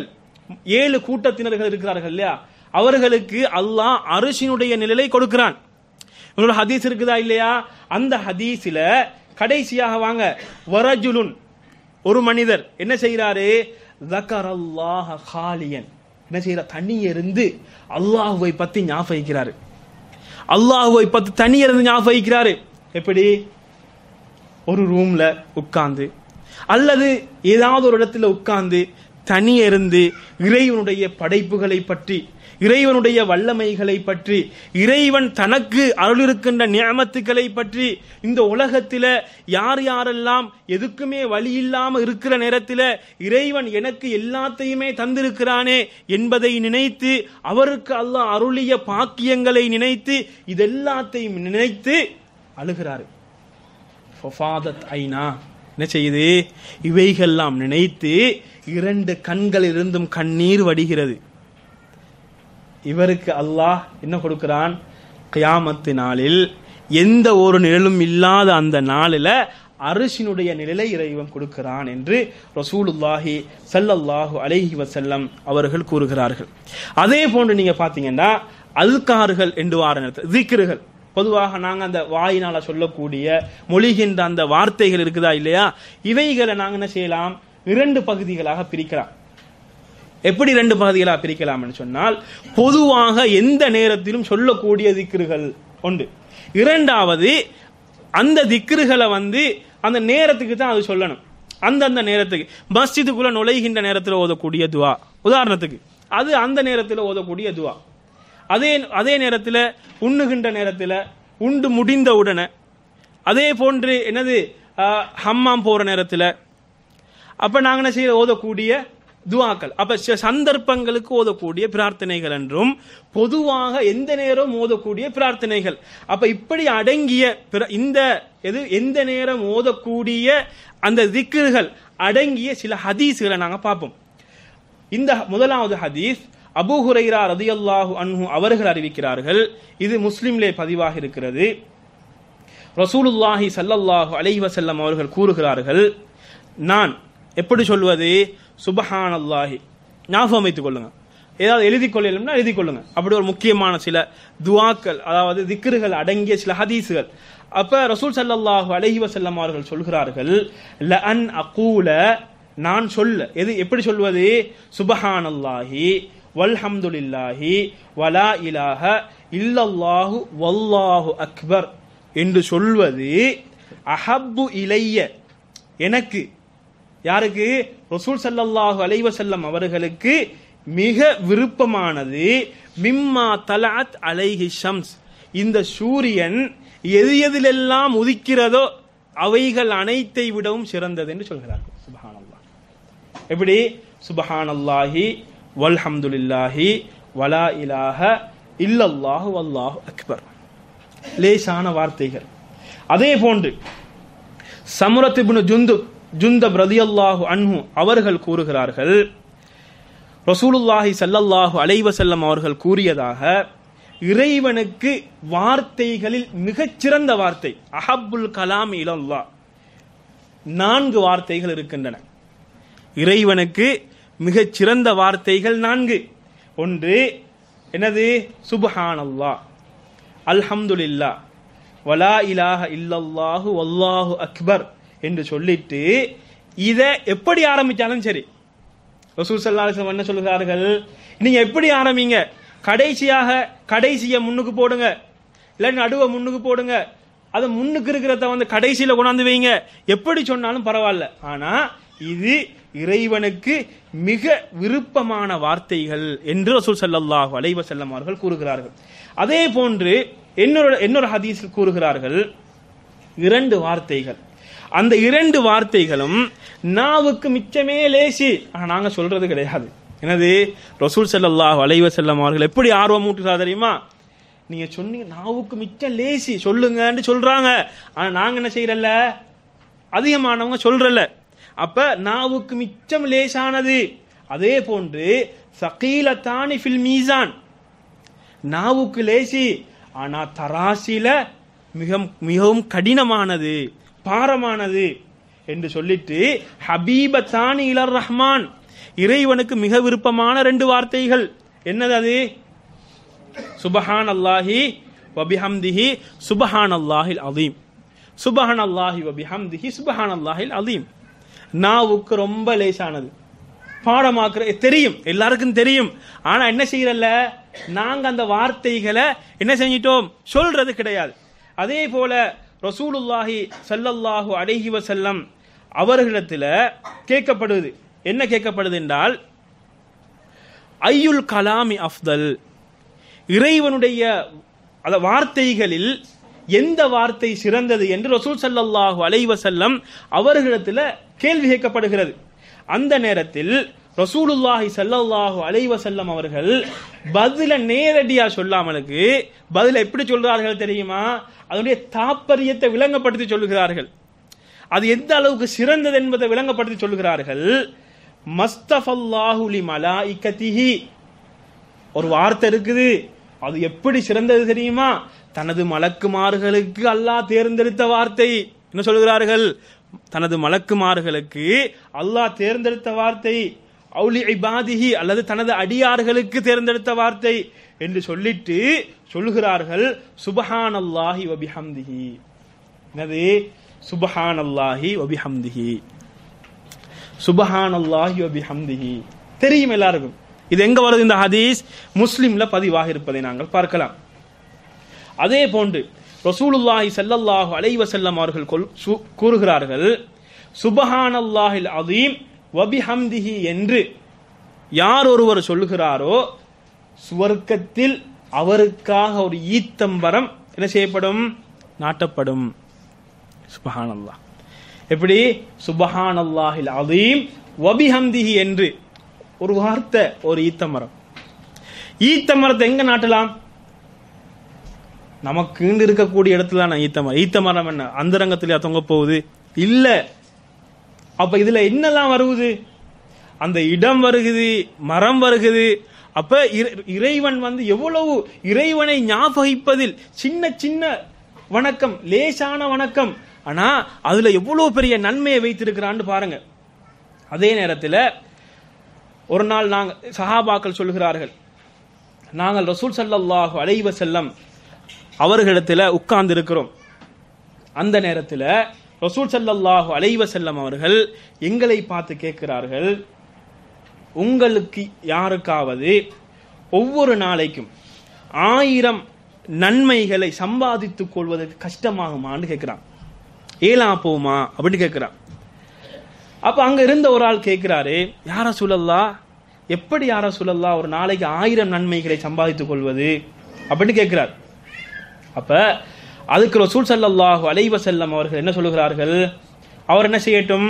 [SPEAKER 2] ஏழு கூட்டத்தினர்கள் இருக்கிறார்கள் இல்லையா அவர்களுக்கு அல்லாஹ் அரிசினுடைய நிழலை கொடுக்கிறான் உங்களோட ஹதீஸ் இருக்குதா இல்லையா அந்த ஹதீஸில கடைசியாக வாங்க வரஜுலுன் ஒரு மனிதர் என்ன செய்யறாரு அல்லாஹ காலியன் என்ன செய்யற தண்ணி இருந்து அல்லாஹுவை பத்தி ஞாபகிக்கிறாரு அல்லாஹுவை பத்தி தனி இருந்து ஞாபகிக்கிறாரு எப்படி ஒரு ரூம்ல உட்கார்ந்து அல்லது ஏதாவது ஒரு இடத்துல உட்கார்ந்து தனி இருந்து இறைவனுடைய படைப்புகளை பற்றி இறைவனுடைய வல்லமைகளை பற்றி இறைவன் தனக்கு அருளிருக்கின்ற நியமத்துக்களை பற்றி இந்த உலகத்தில யார் யாரெல்லாம் எதுக்குமே வழி இல்லாம இருக்கிற நேரத்தில் இறைவன் எனக்கு எல்லாத்தையுமே தந்திருக்கிறானே என்பதை நினைத்து அவருக்கு அல்லாஹ் அருளிய பாக்கியங்களை நினைத்து இதெல்லாத்தையும் நினைத்து அழுகிறாரு ஃபஃபாதத் ஐனா என்ன செய்யுது இவைகள்லாம் நினைத்து இரண்டு கண்களிலிருந்தும் கண்ணீர் வடிகிறது இவருக்கு அல்லாஹ் என்ன கொடுக்கிறான் கியாமத்து நாளில் எந்த ஒரு நிழலும் இல்லாத அந்த நாளில் அரிசினுடைய நிழலை இறைவன் கொடுக்கிறான் என்று ரசூலுல்லாஹி ஸல்லல்லாஹு அலைஹி வஸல்லம் அவர்கள் கூறுகிறார்கள் அதே போன்று நீங்க பாத்தீங்கன்னா அல்கார்கள் என்று வார நேரத்தில் திக்ருகள் பொதுவாக நாங்க அந்த வாயினால சொல்லக்கூடிய மொழிகின்ற அந்த வார்த்தைகள் இருக்குதா இல்லையா இவைகளை நாங்க என்ன செய்யலாம் இரண்டு பகுதிகளாக பிரிக்கலாம் எப்படி ரெண்டு பகுதிகளாக பிரிக்கலாம்னு சொன்னால் பொதுவாக எந்த நேரத்திலும் சொல்லக்கூடிய திக்ருகள் உண்டு இரண்டாவது அந்த திக்ருகளை வந்து அந்த நேரத்துக்கு தான் அது சொல்லணும் அந்தந்த நேரத்துக்கு மஸ்ஜிதுக்குள்ள நுழைகின்ற நேரத்தில் ஓதக்கூடிய துவா உதாரணத்துக்கு அது அந்த நேரத்தில் ஓதக்கூடிய துவா அதே அதே நேரத்தில் உண்ணுகின்ற நேரத்தில் உண்டு முடிந்த உடனே அதே போன்று என்னது ஆஹ், ஹம்மாம் போற நேரத்தில் அப்ப நாங்க என்ன செய்ய ஓதக்கூடிய துவாக்கள் அப்ப சில சந்தர்ப்பங்களுக்கு ஓதக்கூடிய பிரார்த்தனைகள் என்றும் பொதுவாக எந்த நேரம் ஓதக்கூடிய பிரார்த்தனைகள் அப்ப இப்படி அடங்கிய பிர- இந்த எது எந்த நேரம் ஓதக்கூடிய அந்த திக்ருகள் அடங்கிய சில ஹதீஸ்களை நாங்க பார்ப்போம் இந்த முதலாவது ஹதீஸ் அபூ ஹுரைரா ரதியல்லாஹு அன்ஹு அவர்கள் அறிவிக்கிறார்கள் இது முஸ்லிம்லே பதிவாக இருக்கிறது ரசூலுல்லாஹி ஸல்லல்லாஹு அலைஹி வஸல்லம் அவர்கள் கூறுகிறார்கள் நான் எப்படி சொல்வது சுபஹானல்லாஹி ஞாபகம் வைத்துக் கொள்ளுங்க ஏதாவது எழுதி கொள்ளணும்னா எழுதி கொள்ளுங்க அப்படி ஒரு முக்கியமான சில துவாக்கள் அதாவது திக்ருகள் அடங்கிய சில ஹதீஸுகள் அப்ப ரசூல் ஸல்லல்லாஹு அலைஹி வஸல்லம் அவர்கள் சொல்கிறார்கள் லஅன் அகூல நான் சொல்ல எது எப்படி சொல்வது சுபஹானல்லாஹி வல்ஹம்துலில்லாஹி வலா இலாஹ இல்லல்லாஹு வல்லாஹு அக்பர் என்று சொல்வது அஹப்பு இலைய எனக்கு யாருக்கு ரசூல் ஸல்லல்லாஹு அலைஹி வஸல்லம் அவர்களுக்கு மிக விருப்பமானது மிம்மா தலஅத் அலைஹி ஷம்ஸ் இந்த சூரியன் எது எதிலெல்லாம் உதிக்கிறதோ அவைகள் அனைத்தை விடவும் சிறந்தது என்று சொல்கிறார்கள் சுபஹானல்லாஹ் எப்படி சுபஹானல்லாஹி வல்ஹம்துலில்லாஹி வலா இலாஹ இல்லல்லாஹு வல்லாஹு அக்பர் லேசான வார்த்தைகள் அதே போன்று சமுரத் இப்னு ஜுந்து ஜுந்தப் ரலியல்லாஹு அன்ஹு அவர்கள் கூறுகிறார்கள் ரசூலுல்லாஹி ஸல்லல்லாஹு அலைஹி வஸல்லம் அவர்கள் கூறியதாக இறைவனுக்கு வார்த்தைகளில் மிகச்சிறந்த வார்த்தை அஹப்புல் கலாம் இலல்லாஹ் நான்கு வார்த்தைகள் இருக்கின்றன இறைவனுக்கு மிகச் சிறந்த வார்த்தைகள் நான்கு ஒன்று என்னது சுப்ஹானல்லாஹ் அல்ஹம்துலில்லாஹ் வலா இலாஹ இல்லல்லாஹு வல்லாஹு அக்பர் என்று சொல்லிட்டு இத எப்படி ஆரம்பிச்சாலும் சரி ரசூல் ஸல்லல்லாஹு அலைஹி வஸல்லம் என்ன சொல்கிறார்கள் நீங்க எப்படி ஆரம்பிங்க கடைசியாக கடைசிய முன்னுக்கு போடுங்க இல்ல நடுவ முன்னுக்கு போடுங்க அது முன்னுக்கு இருக்கிறத வந்து கடைசியில கொண்டாந்து வைங்க எப்படி சொன்னாலும் பரவாயில்ல ஆனா இது இறைவனுக்கு மிக விருப்பமான வார்த்தைகள் என்று ரசூல் ஸல்லல்லாஹு அலைஹி வஸல்லம் அவர்கள் கூறுகிறார்கள் அதே போன்று இன்னொரு இன்னொரு ஹதீஸில் கூறுகிறார்கள் இரண்டு வார்த்தைகள் அந்த இரண்டு வார்த்தைகளும் நாவுக்கு மிச்சமே லேசி ஆனா நாங்க சொல்றது கிடையாது என்னது ரசூல் ஸல்லல்லாஹு அலைஹி வஸல்லம் அவர்கள் எப்படி ஆர்வம் ஊட்டுறா தெரியுமா நீங்க சொன்னீங்க நாவுக்கு மிச்சம் லேசி சொல்லுங்கன்னு சொல்றாங்க ஆனா நாங்க என்ன செய்யறல்ல அதிகமானவங்க சொல்றல அப்ப நாவுக்கு மிச்சம் லேசானது அதே போன்று சகீலத்தானி ஃபில் மீசான் நாவுக்கு லேசி ஆனா தராசில மிக மிகவும் கடினமானது பாரமானது என்று சொல்லிட்டு ஹபீபத்தானி இலர் ரஹ்மான் இறைவனுக்கு மிக விருப்பமான ரெண்டு வார்த்தைகள் என்னது அது சுபஹான் அல்லாஹி வபிஹம்திஹி சுபஹான் அல்லாஹில் அதீம் சுபஹான் அல்லாஹி வபிஹம்திஹி சுபஹான் அல்லாஹில் அதீம் நாவுக்கு ரொம்ப லேசானது பாடமாக்குற தெரியும் எல்லாருக்கும் தெரியும் ஆனா என்ன செய்யறல்ல நாங்க அந்த வார்த்தைகளை என்ன செஞ்சிட்டோம் சொல்றது கிடையாது அதே போல ரசூலுல்லாஹி ஸல்லல்லாஹு அலைஹி வஸல்லம் அவர்களிடத்துல கேட்கப்படுது என்ன கேட்கப்படுது என்றால் ஐயுல் கலாமி அஃதல் இறைவனுடைய அந்த வார்த்தைகளில் எந்த வார்த்தை சிறந்தது என்று ரசூல் ஸல்லல்லாஹு அலைஹி வஸல்லம் அவர்களிடத்துல கேள்வி கேட்கப்படுகிறது அந்த நேரத்தில் ரசூலுல்லாஹி ஸல்லல்லாஹு அலைஹி வஸல்லம் அவர்கள் பதில நேரடியா சொல்லாமலுக்கு பதில எப்படி சொல்றார்கள் தெரியுமா அதனுடைய தாற்பயத்தை விளங்கப்படுத்தி சொல்லுகிறார்கள் அது எந்த அளவுக்கு சிறந்தது என்பதை விளங்கப்படுத்தி சொல்லுகிறார்கள் மஸ்தஃபல்லாஹு லி மலாயிகதிஹி ஒரு வார்த்தை இருக்குது அது எப்படி சிறந்தது தெரியுமா தனது மலக்குமார்களுக்கு அல்லாஹ் தேர்ந்தெடுத்த வார்த்தை என்ன சொல்கிறார்கள் தனது மலக்குமார்களுக்கு அல்லாஹ் தேர்ந்தெடுத்த வார்த்தை அவுலி இபாதிஹி அல்லது தனது அடியார்களுக்கு தேர்ந்தெடுத்த வார்த்தை என்று சொல்லிட்டு சொல்லுகிறார்கள் சுபஹான் அல்லாஹி வபிஹம்திஹி என்னது சுபஹான் அல்லாஹி வபிஹம்திஹி சுபஹான் அல்லாஹி வபிஹம்திஹி தெரியும் எல்லாருக்கும் இது எங்க வருது இந்த ஹதீஸ் முஸ்லிம்ல பதிவாக இருப்பதை நாங்கள் பார்க்கலாம் அதே போன்று ரசூலுல்லாஹி ஸல்லல்லாஹு அலைஹி வஸல்லம் அவர்கள் கொல்- சு- கூறுகிறார்கள் சுபஹானல்லாஹில் அதீம் வபிஹம்திஹி என்று யார் ஒருவர் சொல்லுகிறாரோ சுவர்க்கத்தில் அவருக்காக ஒரு ஈத்தம்பரம் என்ன செய்யப்படும் நாட்டப்படும் சுபஹானல்லாஹ் எப்படி சுபஹானல்லாஹில் அதீம் வபிஹம்திஹி என்று ஒரு வார்த்தை ஒரு ஈத்தமரம் ஈத்தமரத்தை எங்க நாட்டலாம் நமக்கு இருக்கக்கூடிய இடத்துல நான் ஈத்தமரம் ஈத்தமரம் என்ன அந்தரங்கத்திலே தொங்க போகுது இல்ல அப்ப இதுல என்னெல்லாம் வருகுது அந்த இடம் வருகுது மரம் வருகுது அப்ப இறை- இறைவன் வந்து எவ்வளவு இறைவனை ஞாபகிப்பதில் சின்ன சின்ன வணக்கம் லேசான வணக்கம் ஆனா அதுல எவ்வளவு பெரிய நன்மையை வைத்திருக்கிறான்னு பாருங்க அதே நேரத்தில் ஒரு நாள் நாங்கள் சஹாபாக்கள் சொல்கிறார்கள் நாங்கள் ரசூல் ஸல்லல்லாஹு அலைஹி வஸல்லம் அவர்களிடத்தில் உட்கார்ந்து இருக்கிறோம் அந்த நேரத்தில் ரசூல் ஸல்லல்லாஹு அலைஹி வஸல்லம் அவர்கள் எங்களை பார்த்து கேட்கிறார்கள் உங்களுக்கு யாருக்காவது ஒவ்வொரு நாளைக்கும் ஆயிரம் நன்மைகளை சம்பாதித்துக் கொள்வதற்கு கஷ்டமாகுமான்னு கேட்கிறான் ஏலா போமா அப்படின்னு கேட்கிறான் அப்ப அங்க இருந்த ஒரு ஆள் கேட்கிறாரு யார சுழல்லா எப்படி யார சுழல்லா ஒரு நாளைக்கு ஆயிரம் நன்மைகளை சம்பாதித்துக் கொள்வது அப்படின்னு கேட்கிறார் அப்ப அதுக்கு ரசூல் ஸல்லல்லாஹு அலைஹி வஸல்லம் அவர்கள் என்ன சொல்லுகிறார்கள் அவர் என்ன செய்யட்டும்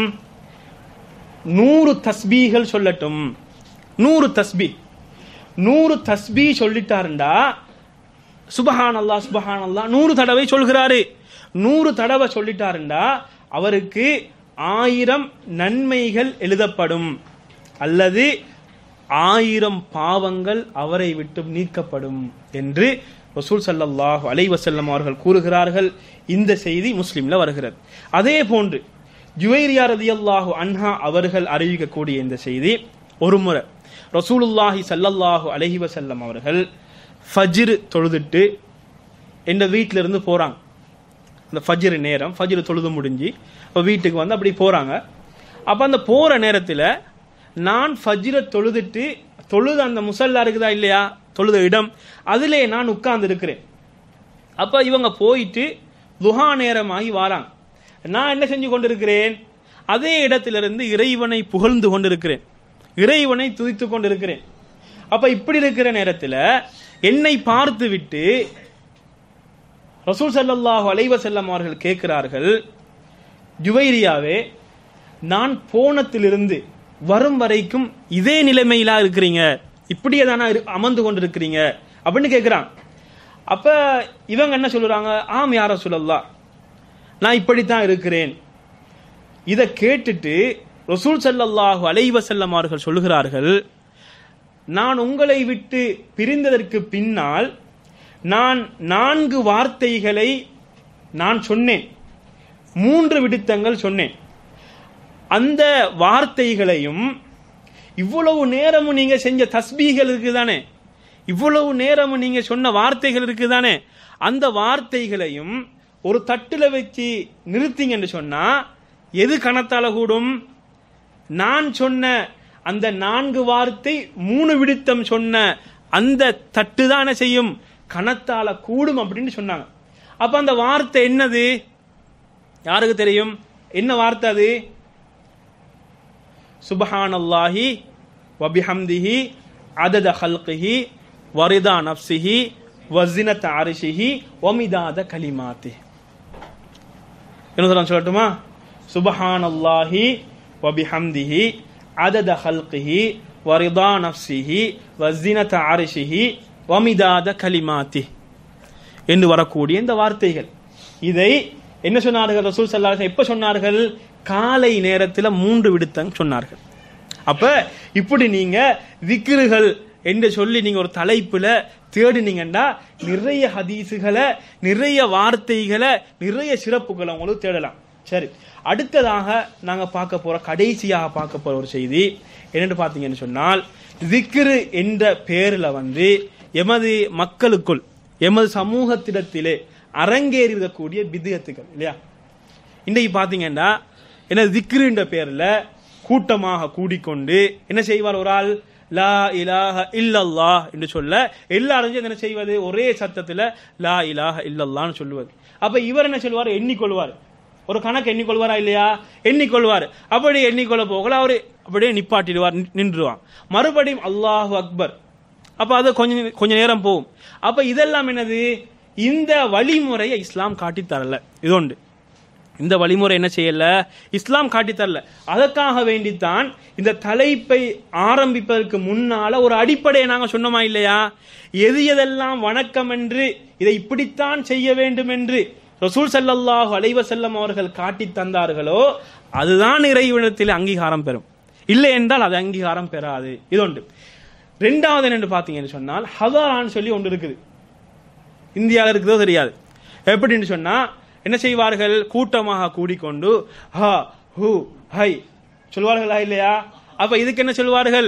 [SPEAKER 2] நூறு தஸ்பீகள் சொல்லட்டும் நூறு தஸ்பீ நூறு தஸ்பீ சொல்லிட்டாருண்டா சுபஹான் அல்லா சுபஹான் அல்லா நூறு தடவை சொல்கிறாரு நூறு தடவை சொல்லிட்டாருண்டா அவருக்கு ஆயிரம் நன்மைகள் எழுதப்படும் அல்லது ஆயிரம் பாவங்கள் அவரை விட்டு நீக்கப்படும் என்று ரசூல் ஸல்லல்லாஹு அலைஹி வஸல்லம் அவர்கள் கூறுகிறார்கள் இந்த செய்தி முஸ்லிம்ல வருகிறது அதே போன்று ஜுவைரியா ரதியல்லாஹு அன்ஹா அவர்கள் அறிவிக்கக்கூடிய இந்த செய்தி ஒரு முறை ரசூலுல்லாஹி ஸல்லல்லாஹு அலைஹி வஸல்லம் அவர்கள் ஃபஜ்ர் தொழுதுட்டு எந்த வீட்டில இருந்து போறாங்க அந்த ஃபஜ்ர் நேரம் ஃபஜ்ர் தொழுது முடிஞ்சு அப்போ வீட்டுக்கு வந்து அப்படி போறாங்க அப்ப அந்த போற நேரத்தில் நான் ஃபஜ்ரை தொழுதுட்டு தொழுது அந்த முசல்லா இருக்குதா இல்லையா தொழுத இடம் அதிலே நான் உட்கார்ந்து இருக்கிறேன் அப்ப இவங்க போயிட்டு துஹா நேரமாகி வாராங்க நான் என்ன செஞ்சு கொண்டிருக்கிறேன் அதே இடத்திலிருந்து இறைவனை புகழ்ந்து கொண்டிருக்கிறேன் இறைவனை துதித்து கொண்டிருக்கிறேன் அப்ப இப்படி இருக்கிற நேரத்தில் என்னை பார்த்து விட்டு ரசூல் ஸல்லல்லாஹு அலைஹி வஸல்லம் அவர்கள் கேட்கிறார்கள் ஜுவைரியாவே நான் போனத்திலிருந்து வரும் வரைக்கும் இதே நிலைமையிலா இருக்கிறீங்க இப்படியே தானே இரு- அமர்ந்து கொண்டிருக்கிறீங்க அப்படின்னு கேட்கிறான் அப்ப இவங்க என்ன சொல்லுறாங்க ஆம் யார சொல்லலாம் நான் இப்படித்தான் இருக்கிறேன் இதை கேட்டுட்டு ரசூல் ஸல்லல்லாஹு அலைஹி வஸல்லம் அவர்கள் சொல்லுகிறார்கள் நான் உங்களை விட்டு பிரிந்ததற்கு பின்னால் நான் நான்கு வார்த்தைகளை நான் சொன்னேன் மூன்று விடுத்தங்கள் சொன்னேன் அந்த வார்த்தைகளையும் இவ்வளவு நேரமும் நீங்க செஞ்ச தஸ்பீகள் இருக்குதானே இவ்வளவு நேரமும் நீங்க சொன்ன வார்த்தைகள் இருக்குதானே அந்த வார்த்தைகளையும் ஒரு தட்டுல வச்சு நிறுத்திங்கன்னு சொன்னா எது கணத்தால கூடும் நான் சொன்ன அந்த நான்கு வார்த்தை மூணு விடுத்தம் சொன்ன அந்த தட்டு தானே செய்யும் கணத்தால கூடும் அப்படின்னு சொன்னாங்க அப்ப அந்த வார்த்தை என்னது யாருக்கு தெரியும் என்ன வார்த்தை அது சுபஹானல்லாஹி வபிஹம்திஹி அதத ஹல்கிஹி வரிதா நப்சிஹி வசினத் அரிஷிஹி ஒமிதாத கலிமாத்தி என்ன சொல்ல சொல்லட்டுமா சுபஹானல்லாஹி வபிஹம்திஹி அதத ஹல்கிஹி வரிதா நப்சிஹி வசினத் அரிஷிஹி வமிதாத கலிமாத்தி என்று வரக்கூடிய இந்த வார்த்தைகள் இதை என்ன சொன்னார்கள் ரசூல் சல்லாஹ் எப்ப சொன்னார்கள் காலை நேரத்தில் மூன்று விடுத்தம் சொன்னார்கள் அப்ப இப்படி நீங்க விக்கிருகள் என்று சொல்லி நீங்க ஒரு தலைப்புல தேடினீங்கன்னா நிறைய ஹதீஸுகளை நிறைய வார்த்தைகளை நிறைய சிறப்புகளை உங்களுக்கு தேடலாம் சரி அடுத்ததாக நாங்க பார்க்க போற கடைசியாக பார்க்க போற ஒரு செய்தி என்னன்னு பாத்தீங்கன்னு சொன்னால் விக்கிரு என்ற பேர்ல வந்து எமது மக்களுக்குள் எமது சமூகத்திடத்திலே அரங்கேறி இருக்கக்கூடிய பிதுகத்துகள் இல்லையா இன்றைக்கு பாத்தீங்கன்னா என்ன திக்ருன்ற பேர்ல கூட்டமாக கூடிக்கொண்டு என்ன செய்வார் ஒரு ஆள் லா இலாஹ இல்லல்லா என்று சொல்ல எல்லாரும் என்ன செய்வது ஒரே சத்தத்துல லா இலாஹ இல்லல்லான்னு சொல்லுவது அப்ப இவர் என்ன சொல்லுவார் எண்ணிக்கொள்வார் ஒரு கணக்கு எண்ணிக்கொள்வாரா இல்லையா எண்ணிக்கொள்வார் அப்படி எண்ணிக்கொள்ள போகல அவரு அப்படியே நிப்பாட்டிடுவார் நின்- நின்றுவான் மறுபடியும் அல்லாஹு அக்பர் அப்ப அது கொஞ்ச கொஞ்ச நேரம் போகும் அப்ப இதெல்லாம் என்னது இந்த வழிமுறையை இஸ்லாம் காட்டித் தரல இது உண்டு இந்த வழிமுறை என்ன செய்யல இஸ்லாம் காட்டித் தரல அதற்காக வேண்டித்தான் இந்த தலைப்பை ஆரம்பிப்பதற்கு முன்னால ஒரு அடிப்படையை நாங்க சொன்னோமா இல்லையா எது எதெல்லாம் வணக்கம் என்று இதை இப்படித்தான் செய்ய வேண்டும் என்று ரசூல் ஸல்லல்லாஹு அலைஹி வஸல்லம் அவர்கள் காட்டித் தந்தார்களோ அதுதான் இறைவனத்தில் அங்கீகாரம் பெறும் இல்லை என்றால் அது அங்கீகாரம் பெறாது இது உண்டு ரெண்டாவது என்னன்னு பாத்தீங்கன்னு சொன்னால் ஹதாரான்னு சொல்லி ஒன்று இருக்குது இந்தியாவில் இருக்குதோ தெரியாது எப்படின்னு சொன்னா என்ன செய்வார்கள் கூட்டமாக கூடிக்கொண்டு ஹ ஹு ஹை சொல்வார்களா இல்லையா அப்ப இதுக்கு என்ன சொல்வார்கள்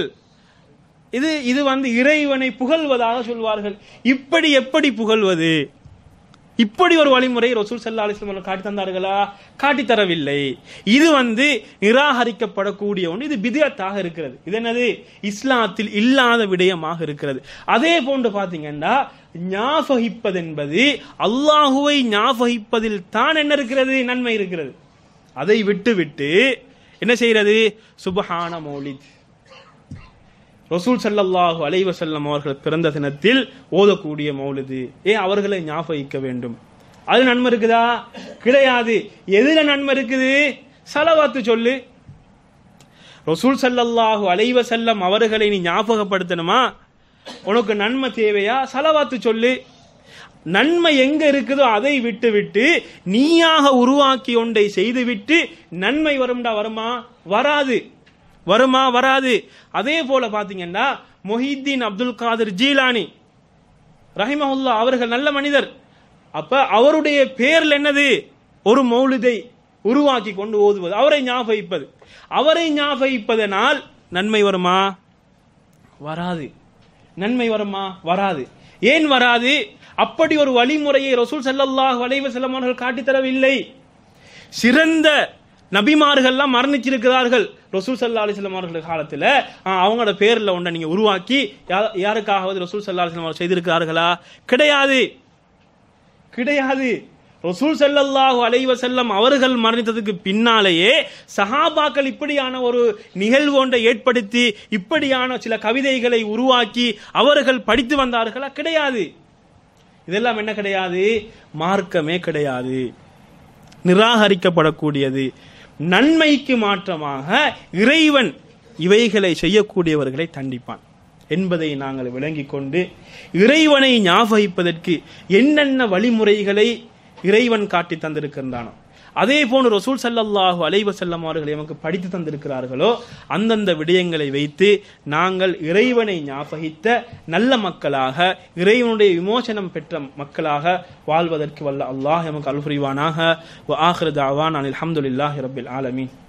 [SPEAKER 2] இது இது வந்து இறைவனை புகழ்வதாக சொல்வார்கள் இப்படி எப்படி புகழ்வது இப்படி ஒரு வழிமுறை ரசூல் சல்லா அலிஸ்லாம் அவர்கள் காட்டி தந்தார்களா காட்டி தரவில்லை இது வந்து நிராகரிக்கப்படக்கூடிய ஒன்று இது பிதியத்தாக இருக்கிறது இது என்னது இஸ்லாத்தில் இல்லாத விடயமாக இருக்கிறது அதே போன்று பாத்தீங்கன்னா ஞாபகிப்பது என்பது அல்லாஹுவை ஞாபகிப்பதில் தான் என்ன இருக்கிறது நன்மை இருக்கிறது அதை விட்டு விட்டு என்ன செய்யறது சுபஹான மௌலித் ரசூல் ஸல்லல்லாஹு அலைஹி வஸல்லம் அவர்கள் பிறந்த தினத்தில் ஓதக்கூடிய மௌலிது ஏன் அவர்களை ஞாபகிக்க வேண்டும் அது நன்மை இருக்குதா கிடையாது எதுல நன்மை இருக்குது சலவாத்து சொல்லு ரசூல் ஸல்லல்லாஹு அலைஹி வஸல்லம் அவர்களை நீ ஞாபகப்படுத்தணுமா உனக்கு நன்மை தேவையா சலவாத்து சொல்லு நன்மை எங்க இருக்குதோ அதை விட்டு விட்டு நீயாக உருவாக்கி ஒன்றை செய்துவிட்டு நன்மை வரும்டா வருமா வராது வருமா வராது அதே போல பாத்தீங்கன்னா மொஹித்தீன் அப்துல் காதர் ஜீலானி ரஹிமஹுல்லா அவர்கள் நல்ல மனிதர் அப்ப அவருடைய பேர்ல என்னது ஒரு மௌலிதை உருவாக்கி கொண்டு ஓதுவது அவரை ஞாபகிப்பது அவரை ஞாபகிப்பதனால் நன்மை வருமா வராது நன்மை வருமா வராது ஏன் வராது அப்படி ஒரு வழிமுறையை ரசூல் ஸல்லல்லாஹு அலைஹி வஸல்லம் அவர்கள் காட்டித் தரவில்லை சிறந்த நபிமார்கள்லாம் மரணிச்சிருக்கிறார்கள் ரசூல் சல்லா அலிஸ்லாம் அவர்கள் காலத்துல ஆ, அவங்களோட பேர்ல ஒன்றை நீங்க உருவாக்கி யா- யாருக்காகவது ரசூல் சல்லா அலிஸ்லாம் அவர்கள் செய்திருக்கிறார்களா கிடையாது கிடையாது ரசூல் ஸல்லல்லாஹு அலைஹி வஸல்லம் அவர்கள் மரணித்ததுக்கு பின்னாலேயே சஹாபாக்கள் இப்படியான ஒரு நிகழ்வு ஒன்றை ஏற்படுத்தி இப்படியான சில கவிதைகளை உருவாக்கி அவர்கள் படித்து வந்தார்களா கிடையாது இதெல்லாம் என்ன கிடையாது மார்க்கமே கிடையாது நிராகரிக்கப்படக்கூடியது நன்மைக்கு மாற்றமாக இறைவன் இவைகளை செய்யக்கூடியவர்களை தண்டிப்பான் என்பதை நாங்கள் விளங்கிக் கொண்டு இறைவனை ஞாபகிப்பதற்கு என்னென்ன வழிமுறைகளை இறைவன் காட்டி தந்திருக்கின்றானோ அதே போன்று ரசூல் ஸல்லல்லாஹு அலைஹி வஸல்லம் அவர்கள் எமக்கு படித்து தந்திருக்கிறார்களோ அந்தந்த விடயங்களை வைத்து நாங்கள் இறைவனை ஞாபகித்த நல்ல மக்களாக இறைவனுடைய விமோசனம் பெற்ற மக்களாக வாழ்வதற்கு வல்ல அல்லாஹ் எமக்கு அல்புரிவானாக வ ஆஹிரு தஅவானா அனில் ஹம்துலில்லாஹி ரப்பில் ஆலமீன்